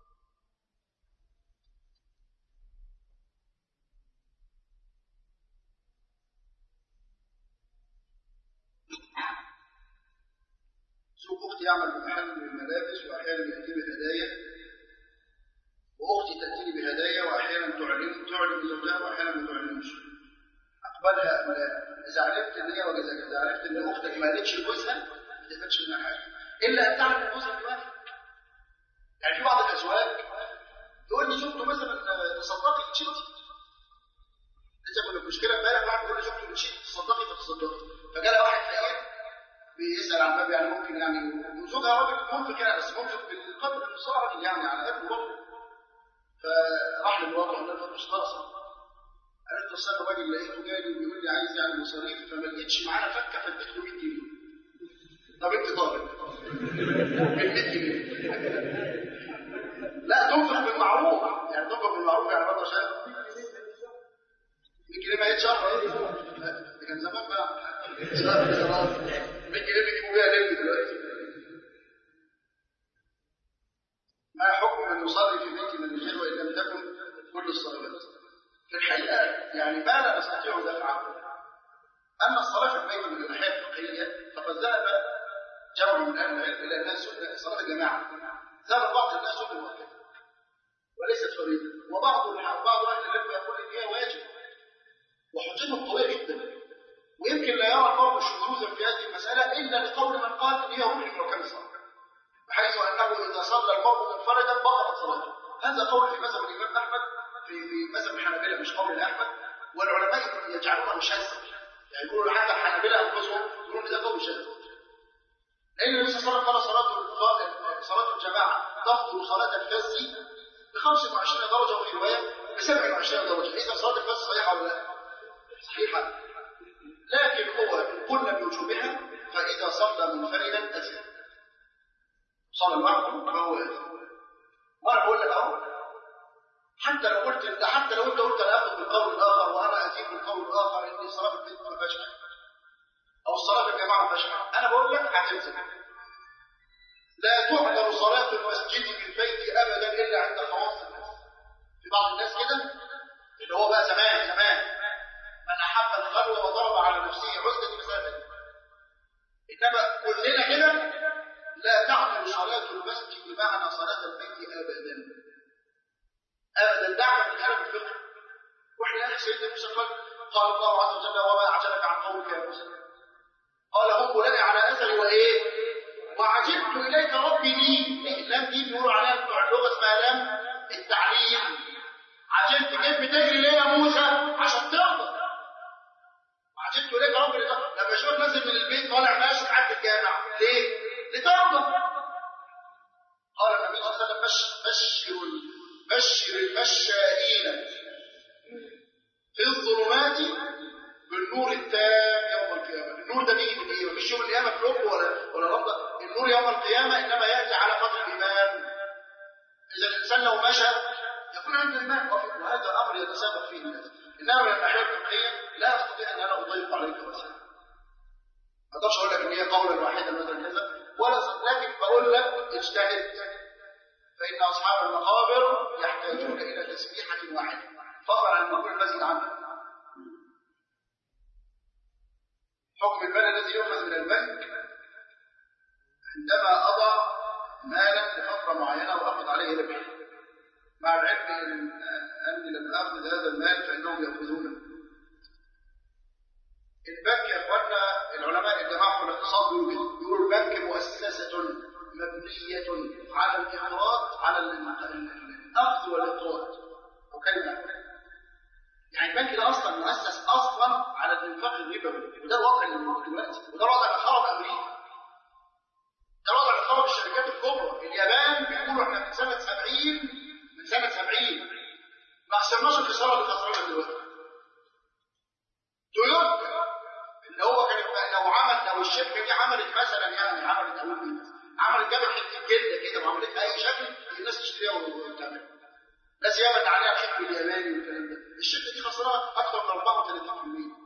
سوق أختي يعمل بمحل من الملابس وأحيانا يأتي بهدايا واختي تاتيني بهدايا واحيانا تعلن تعلن زوجها واحيانا ما تعلنش اقبلها ام لا اذا عرفت ان هي وجزاك اذا عرفت ان اختك ما قالتش لجوزها ما تقبلش منها حاجه الا ان تعرف جوزها دلوقتي يعني في بعض الازواج يقول لي زوجته مثلا تصدقي تشتي لسه كنا في مشكله امبارح واحد بيقول لي زوجته بتشتي تصدقي فتصدقي فجاء واحد فقير بيسال عن باب يعني ممكن يعني زوجها راجل منفق يعني بس منفق بالقدر المصاري يعني على قد برضه فراح لمراته قال لها مش ناقصه قالت له استنى الراجل لقيته جاي بيقول لي عايز يعني مصاريف فما لقيتش معانا فكه فاديت له 100 جنيه طب انت طالب من 100 جنيه لا تنفق بالمعروف يعني تنفق بالمعروف يعني برضه عشان 100 جنيه ما يتشهر ده كان زمان بقى 100 جنيه بيجيبوا بيها لب دلوقتي ما حكم من يصلي في بيت من الرجال وان لم تكن كل الصلوات في الحقيقه يعني ما لا نستطيع دفعه اما الصلاه في البيت من الناحيه الفقهيه فقد ذهب جمع من اهل العلم الى انها سنه صلاه الجماعه ذهب بعض الناس سنه مؤكده وليست فريضه وبعض بعض اهل العلم يقول ان هي واجب وحجته قويه جدا ويمكن لا يرى قوم شذوذا في هذه المساله الا لقول من قال ان هي ركن من اركان الصلاه بحيث انه اذا صلى المرء منفردا بطلت صلاته هذا قول في مذهب الامام احمد في في مذهب الحنابلة مش قول احمد والعلماء يجعلونه شاذا يعني يقولوا حتى الحنابلة انفسهم يقولون ده قول شاذ لان النبي صلى الله عليه وسلم قال صلاه صلاه الجماعه تفضل صلاه الفز ب 25 درجه وفي روايه ب 27 درجه اذا صلاه الفز صحيحه ولا لا؟ صحيحه لكن هو ان قلنا بوجوبها فاذا صلى منفردا اثم صلى لوحده فهو اثم وانا بقول لك اهو حتى لو قلت انت حتى لو انت قلت انا اخذ بالقول الاخر وانا ازيد بالقول الاخر ان الصلاه في البيت ما فيهاش حاجه او الصلاه في الجماعه ما فيهاش حاجه انا بقول لك هتلزم لا تعذر صلاة المسجد في البيت أبدا إلا عند خواص الناس في بعض الناس كده اللي هو بقى زمان زمان من أحب الخلوة وضرب على نفسه عزلة مسافة إنما كلنا كده لا تعمل صلاة المسجد بمعنى صلاة البيت أبدا أبدا دعنا من كلام الفقه وإحنا يا أخي سيدنا موسى قال قال الله عز وجل وما أعجلك عن قومك يا موسى قال هم لنا على أثري وإيه وعجبت إليك ربي لي لم دي بيقولوا عليها بتوع اللغة اسمها لام التعليم عجبت كيف بتجري ليه يا موسى عشان ترضى وعجبت إليك ربي لترضى لما اشوفك نازل من البيت طالع ماشي لحد الجامع ليه؟ لترضى قال النبي صلى الله عليه وسلم بشر بشر بشر المشائين في الظلمات بالنور التام يوم القيامة النور ده بيجي من ايه مفيش يوم القيامة كلوب ولا ولا ربط النور يوم القيامة انما يأتي على قدر الإيمان إذا الإنسان لو مشى يكون عنده إيمان وهذا أمر يتسابق فيه الناس إنما من الناحية الفقهية لا أستطيع أن أنا أضيف عليك مثلا ما أقدرش أقول لك إن هي قولا واحدا مثلا كذا ولا لكن بقول لك اجتهد فإن أصحاب المقابر يحتاجون إلى تسبيحة واحدة فضلا عن مقول المسجد عنه حكم المال الذي يؤخذ من البنك عندما أضع مالا لفترة معينة وأخذ عليه ربح مع العلم أني لم أخذ هذا المال فإنهم يأخذونه البنك يا إخوانا العلماء الجماعة في الاقتصاد بيقولوا بيقولوا البنك مؤسسة مبنية على الإقراض على الأخذ والإقراض أو كلمة يعني البنك ده أصلا مؤسس أصلا على الإنفاق الربوي وده الوضع اللي موجود دلوقتي وده الوضع اللي خرب أمريكا ده الوضع اللي خرب الشركات الكبرى اليابان بيقولوا احنا من سنة 70 من سنة 70 ما خسرناش الخسارة اللي خسرناها دلوقتي تويوتا اللي هو كانت لو عمل لو الشركة دي عملت مثلا يعني عملت أقول عملت جابت حته جلده كده وعملتها اي شكل الناس تشتريها وتعملها لا سيما ان عليها الحكم الياباني والكلام ده الشركه دي خسرها اكثر من 34%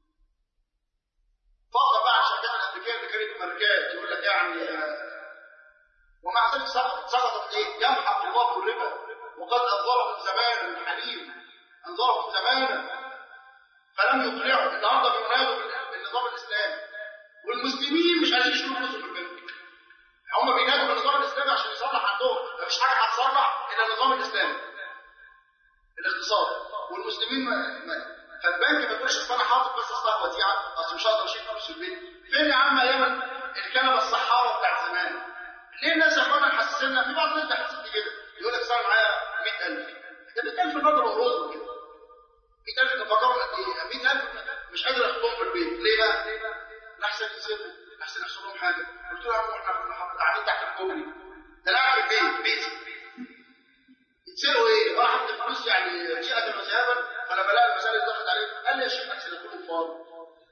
فاضل بقى الشركات الامريكيه اللي كانت ماركات يقول لك يعني ومع ذلك سقطت سقطت ليه؟ يمحق الله الربا وقد انظرهم زمان الحليم انظرهم زمانا فلم يطلعوا النهارده بينادوا بالنظام الاسلامي والمسلمين مش عايزين يشتروا فلوسهم في البنك هم بينادوا بالنظام الاسلامي عشان يصلح عندهم مفيش حاجه هتصلح الا النظام الاسلامي الاقتصاد والمسلمين ما ما فالبنك ما يقولش اصل انا حاطط بس اصلها وديعه اصل مش هقدر اشيل فلوس في البيت فين يا عم ايام الكنبه الصحاره بتاع زمان ليه الناس يا اخوانا حسسنا في بعض الناس بيحسسني كده يقول لك صار معايا 100000 ده 100000 نظر ورود كده 100000 تفكروا قد ايه 100000 مش قادر احطهم في البيت ليه بقى؟ احسن يسيبوا احسن يحصل لهم حاجه قلت له يا عم احنا كنا قاعدين تحت الكوبري ده انا قاعد في البيت بيتي يتسرقوا ايه؟ وانا حاطط الفلوس يعني شيئة وذهابا فلما لقى المسائل ضغط عليه قال لي يا شيخ احسن يكون فاضي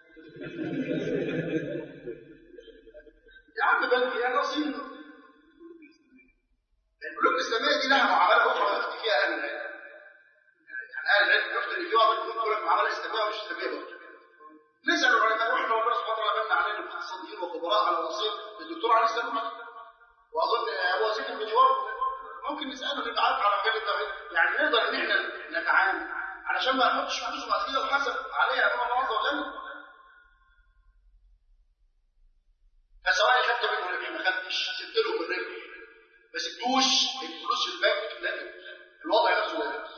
يا عم بنك يا نصيب البنوك الاسلاميه دي لها معامله اخرى يفتي فيها اهل العلم يعني اهل العلم يفتي ان في بعض البنوك تقول لك معامله اسلاميه ومش اسلاميه برضه نسال العلماء واحنا ربنا سبحانه وتعالى من علينا الاقتصاديين وخبراء على نصيب الدكتور علي السلام واظن هو سيد المجوار ممكن نساله نتعرف على مجال التوحيد يعني نقدر ان احنا نتعامل علشان ما نحطش فلوس بعد كده الحسب عليها امام الله عز وجل فسواء خدت منه ربح ما خدتش سبت له الربح ما سبتوش الفلوس في البنك لكن الوضع نفسه واقف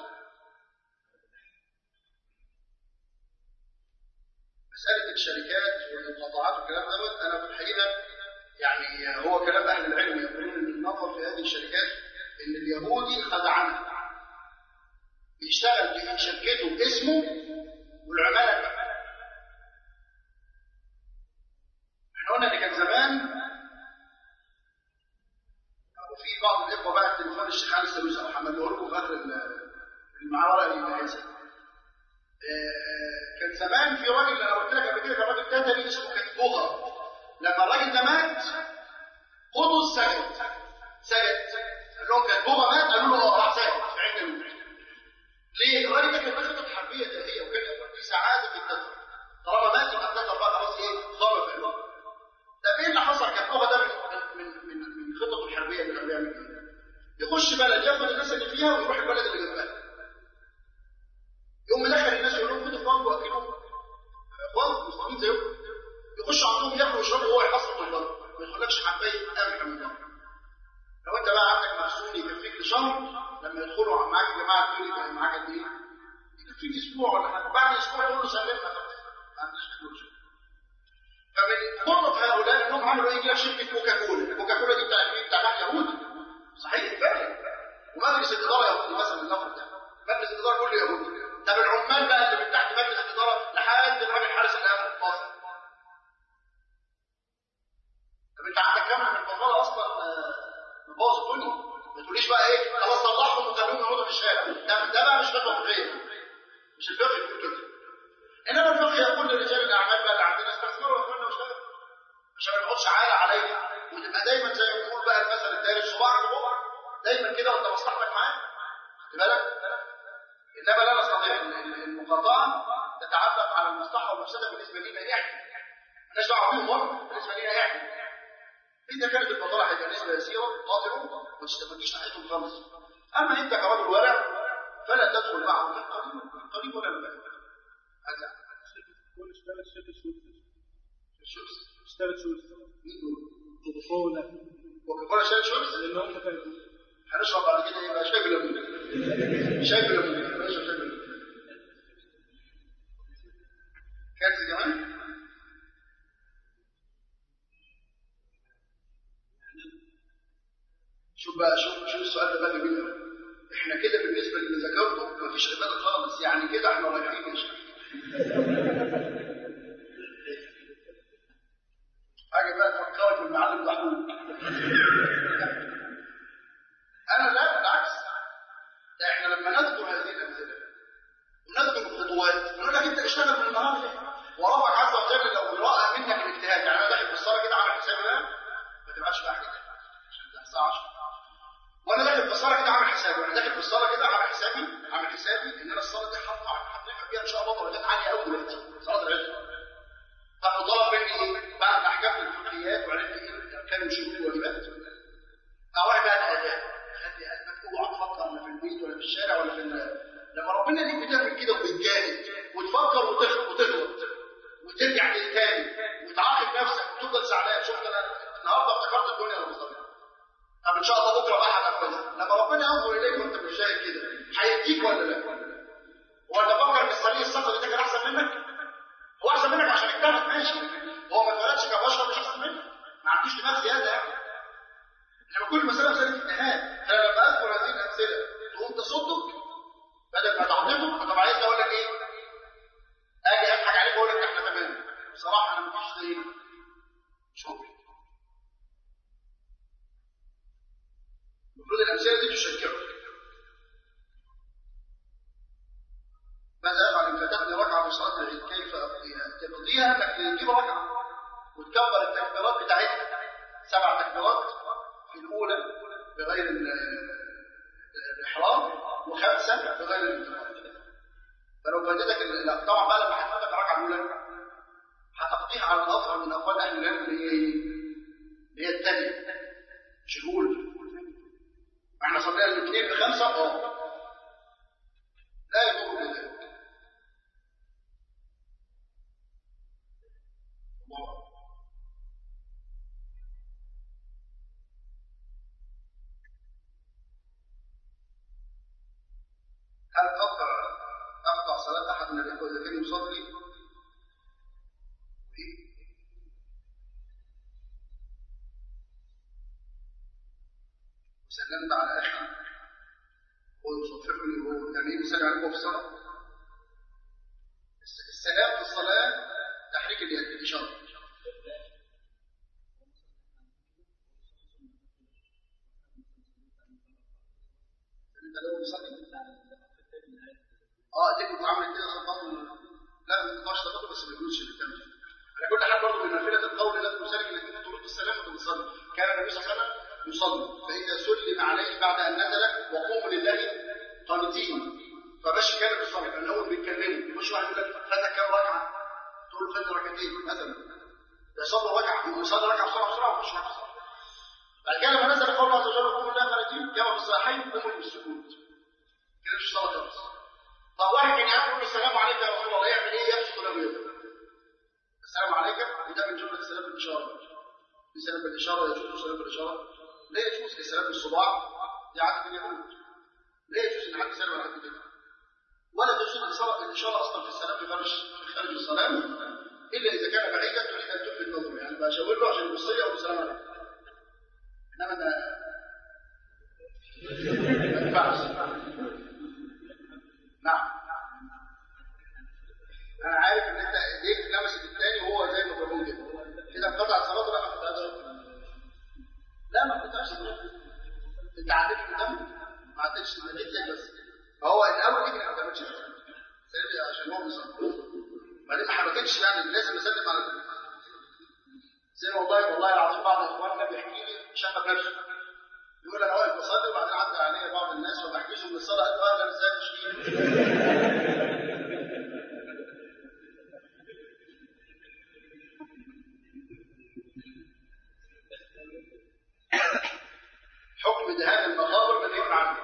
مسألة الشركات والمقاطعات والكلام دوت أنا في الحقيقة يعني هو كلام أهل العلم يقولون إن النظر في هذه الشركات إن اليهودي خدعنا بيشتغل في شركته باسمه والعمالة احنا قلنا إن كان زمان وفي بعض الإخوة بقى التليفون الشيخ علي السلوسي أو حمله لكم في آخر المعاورة الجاهزة كان زمان في راجل انا قلت لك قبل كده كان راجل تتري اسمه كتبوغه لما الراجل ده مات خدوا السجد سجد قال لهم كتبوغه مات قالوا له راح سجد في عند الموت ليه؟ الراجل ده كان له خطط حربيه ذاتيه وكان يقول دي سعاده التتر طالما مات يبقى التتر بقى خلاص ايه؟ خرب في الوقت ده ايه اللي حصل كتبوغه ده من من من من خطط فيها ويروح البلد اللي جنبها يوم مدخل الناس يقول لهم خدوا اخوانكم واكلهم اخوان مسلمين زيكم يخشوا عندهم ياكلوا ويشربوا وهو يحصل من بره ما يدخلكش حبايه قمح من بره لو انت بقى عندك مخزون يكفيك لشهر لما يدخلوا معاك الجماعه دول يبقى معاك قد ايه؟ يكفيك اسبوع ولا حاجه بعد اسبوع يقولوا سلمنا ما عندناش فلوس فمن خطط هؤلاء انهم عملوا ايه؟ يجي لك شركه كوكا كولا، كوكا كولا دي بتاعت مين؟ بتاع يهودي صحيح فعلا ومجلس الاداره يهودي مثلا النفر ده مجلس الاداره كله يهودي طب العمال بقى اللي من تحت مجلس الاداره لحد الراجل حارس الامن في مصر طب انت عندك كام من البطاله اصلا مبوظ الدنيا ما تقوليش بقى ايه خلاص صلحهم وخلوهم يقعدوا في الشارع ده ده بقى مش فقه فقهيه مش الفقه يقول كده انما الفقه يقول لرجال الاعمال بقى اللي عندنا استثمروا يا اخوانا واشتغلوا عشان ما نقعدش عالة عليا وتبقى دايما زي ما بنقول بقى المثل الدارج صباعك بقى دايما كده وانت مصلحتك معاه خد بالك انما لا نستطيع المقاطعه تتعلق على المصلحه والمفسده بالنسبه لنا احنا مالناش دعوه بيهم هم بالنسبه لنا احنا اذا كانت البطاله هيبقى نسبه يسيره قاطعوا ما تجيش ناحيتهم خالص اما انت كرجل ورع فلا تدخل معهم في القريب القريب ولا البعيد هذا كل اشتغل شركة شوز الشمس اشتغل شوز مين دول؟ كوكاكولا وكوكولا شايل شمس لان هم كانوا هنشرب بعد كده يبقى شاي بليمون شاي بليمون ماشي شاي بليمون كانت كمان شوف بقى شوف شوف السؤال ده بقى جميل قوي احنا كده بالنسبه للي ذكرته مفيش عباده خالص يعني كده احنا رايحين يا شيخ حاجه بقى تفكرك بالمعلم محمود انا لا بالعكس ده احنا لما نذكر هذه الامثله ونذكر الخطوات نقول لك انت اشتغل من النهارده وربك عز وجل لو راى منك الاجتهاد يعني انا داخل في الصلاه كده عامل حسابي بقى ما تبقاش بقى حاجه عشان ده الساعه 10 وانا داخل في الصلاه كده عامل حسابي وانا داخل في الصلاه كده عامل حسابي عامل حسابي ان انا الصلاه دي هطلع هتنفع فيها ان شاء الله درجات عاليه قوي دلوقتي صلاه العشاء طب طلب مني ايه؟ بعد احكام الفقهيات وعرفت ايه اركان وشروط الواجبات اوعي بقى الاداء خلي قلبك اوعى تفكر لا في البيت ولا في الشارع ولا في ال- لما ربنا يديك بتعمل كده وبتجاهد وتفكر وتغلط وتغلط وترجع تاني وتعاقب نفسك وتفضل زعلان شفت انا النهارده افتكرت الدنيا ولا بصلي طب ان شاء الله بكره بقى هبقى كويس لما ربنا ينظر اليك وانت مش شايف كده هيديك ولا لا؟ ولا فكر ان الصليب الصفا ده كان احسن منك؟ هو احسن منك عشان اجتهد ماشي هو ما اتولدش كبشر مش احسن منك ما عندوش دماغ زياده يعني انما كل مساله مساله اجتهاد انا لما اذكر هذه الامثله تقوم تصدق بدل ما تعضده طب عايز اقول لك ايه؟ اجي اضحك عليك واقول لك احنا تمام بصراحه انا مفيش زي شغل المفروض الامثله دي تشجعك ماذا افعل ان فاتتني ركعه في صلاه العيد كيف اقضيها؟ تقضيها انك تجيب ركعه وتكبر التكبيرات بتاعتها سبع تكبيرات في الاولى بغير ال- الاحرام وخمسه بغير الانتقال فلو فاتتك ال- لا، طبعا بقى لما هتفوتك الركعه الاولى هتقضيها على الاظهر من اقوال اهل العلم اللي هي ايه؟ اللي هي الثانيه مش الاولى ما احنا صلينا الاثنين بخمسه اه لا يضر بذلك الله أكبر. هل أقطع أقطع صلاة أحد من الإخوة إذا كان يصلي إيه؟ وسلمت على أخي ويصفحني وهو يعني إيه بيسلم عليك وهو في الصلاة؟ الس- السلام في الصلاة تحريك اليد الإشارة انت لو بتصلي اه دي كنت عامل كده خطط لا ما تنفعش تخطط بس ما يقولش اللي بتعمل على كل حال برضه من نافله القول لا تسالك انك انت ترد السلام وانت بتصلي كان النبي صلى الله عليه وسلم يصلي فاذا سلم عليه بعد ان نزل وقوموا لله قانتين فبش كان بيصلي كان الاول بيتكلموا مش واحد يقول لك خدك كام ركعه تقول له خدت ركعتين مثلا ده يصلي ركعه يصلي ركعه بسرعه بسرعه ومش ركعه بعد كده لما نزل قول الله عز وجل وقوموا لله قانتين جاء في الصحيحين قوموا بالسكوت صلاه خالص طب واحد كان يقول له السلام عليكم يا رسول الله يعمل ايه يبسط له يده السلام عليكم وده من جمله السلام بالاشاره في سلام بالاشاره يجوز سلام بالاشاره لا يجوز السلام بالصباع دي عاده اليهود لا يجوز ان حد يسلم على حد كده ولا تجوز الإشارة الإشارة أصلا في السلام في خارج في خارج الصلاة إلا إذا كان بعيدا تريد أن تلفت نظره يعني بشاور له عشان يبص لي أو السلام عليكم إنما أنا ما ينفعش نعم أنا عارف إن أنت إيديك لمست الثاني وهو زي ما بقول كده كده انقطع الصلاة ولا ما انقطعش؟ لا ما انقطعش أنت عديت قدام ما عدتش عديت زي بس هو الاول يجري ما تعملش سلم عشان هو بيصلي بعدين ما حبكتش يعني لازم اسلم على زي والله والله العظيم بعض اخواننا بيحكي لي شغل نفسه يقول انا واقف بصلي وبعدين عدى عليا بعض الناس وبحكيهم من الصلاه قال انا ازاي مش حكم دهان المقابر من يقرا عنه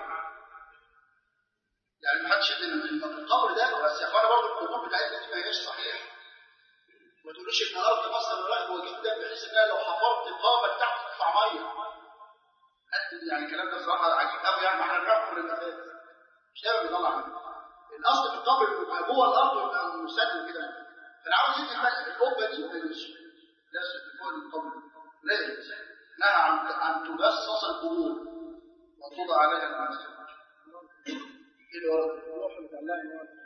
يعني ما حدش يدري القبر ده بس يا اخوانا برضه القبور بتاعتنا دي ما هياش صحيح ما تقولوش ان ارض مصر رغوه جدا بحيث انها لو حفرت قابه تحت تطلع ميه يعني الكلام ده بصراحه عجيب قوي يعني ما احنا بنحكم الانتخابات مش ده بيطلع منه الاصل في القبر بيبقى جوه الارض ويبقى مسد كده فانا عاوز يدي القبه دي ما يجوزش لا فوق القبر لا يجوز نهى عن عن تجسس القبور وتوضع عليها المعازيم ايه اللي ورا الروح متعلقه ان هو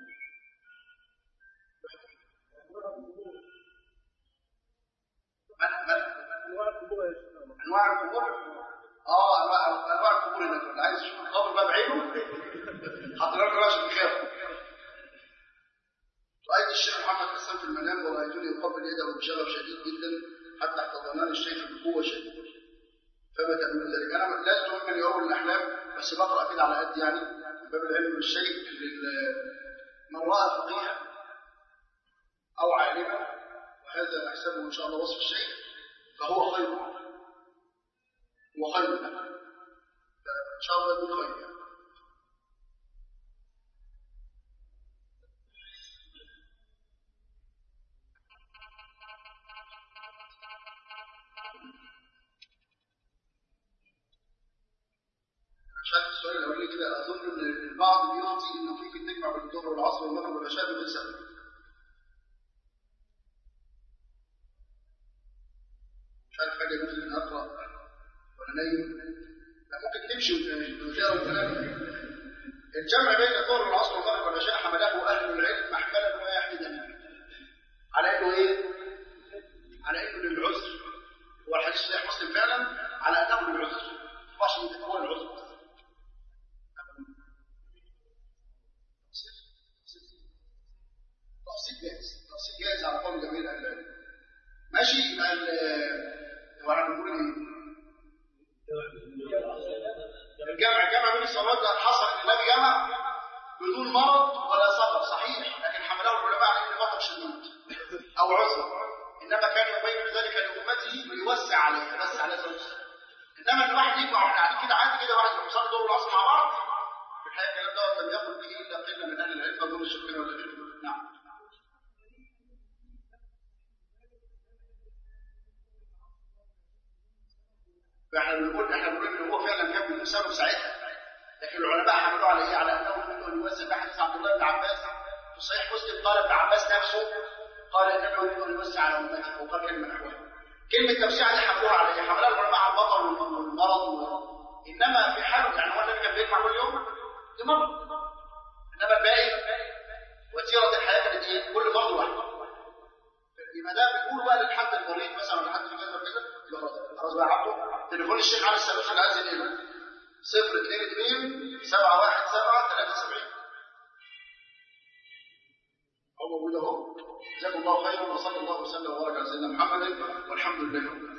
من من انواع القبور يا شيخ انواع القبور اه انواع انواع القبور هناك اللي عايز يشوف القبر بقى بعينه حضرتك عشان تخاف رأيت الشيخ محمد حسان في المنام ورأيتني يقبل يده بشغف شديد جدا حتى احتضنني الشيخ بقوة شديدة فما تأمل ذلك أنا لست ممن يؤول الأحلام بس بقرأ كده على قد يعني من باب العلم بالشيء من رأى فقيها أو عالما وهذا نحسبه إن شاء الله وصف الشيء فهو خير هو خير له فإن شاء الله يكون خير يعني. مش عارف السؤال الاولاني كده اظن ان البعض بيفتي انه في في تجمع بين الظهر والعصر والمغرب والعشاء بدون سبب مش عارف حاجه يجوز ان اقرا وانا نايم لا ممكن تمشي وتقرا الكلام الجمع بين الظهر والعصر والمغرب والعشاء حمله اهل العلم محملا واحدا على انه ايه؟ على انه للعذر هو الحديث صحيح مسلم فعلا على انه للعذر عشان هو العذر تفصيل جاهز تفصيل جاهز على قول جميع الاهل ماشي يبقى هو احنا بنقول ايه؟ الجمع الجمع بين الصلوات ده حصل ان النبي جمع بدون مرض ولا سفر صحيح لكن حمله العلماء على انه مرض شديد او عذر انما كان يبين ذلك لامته ويوسع عليها بس على زوجته انما ان واحد يجمع واحنا قاعدين كده عادي كده واحد يصلي الظهر والعصر مع بعض في الحقيقه الكلام دوت لم يقل به الا قله من اهل العلم اظن الشافعي ولا غيره نعم فاحنا بنقول احنا بنقول ان هو فعلا كان بدون سبب ساعتها لكن العلماء حملوه على ايه؟ على انه يريد ان يوسع بحديث عبد الله بن عباس في صحيح مسلم قال ابن عباس نفسه قال انه يريد ان يوسع على امته وقال كلمه نحوها كلمه توسيع دي حملوها على ايه؟ حملها العلماء على البطر والمرض و... انما في حاله يعني هو النبي كان بيجمع كل يوم دي مرض انما الباقي وتيره الحياه كانت ايه؟ كل فرد واحد يبقى ده بنقول بقى للحد المريض مثلا ولا حد في كذا كده يبقى خلاص خلاص بقى عبده تليفون الشيخ علي السلوسي اللي عايز ينقله 022 717 73 هو موجود اهو جزاكم الله خيرا وصلى الله وسلم وبارك على سيدنا محمد والحمد لله رب العالمين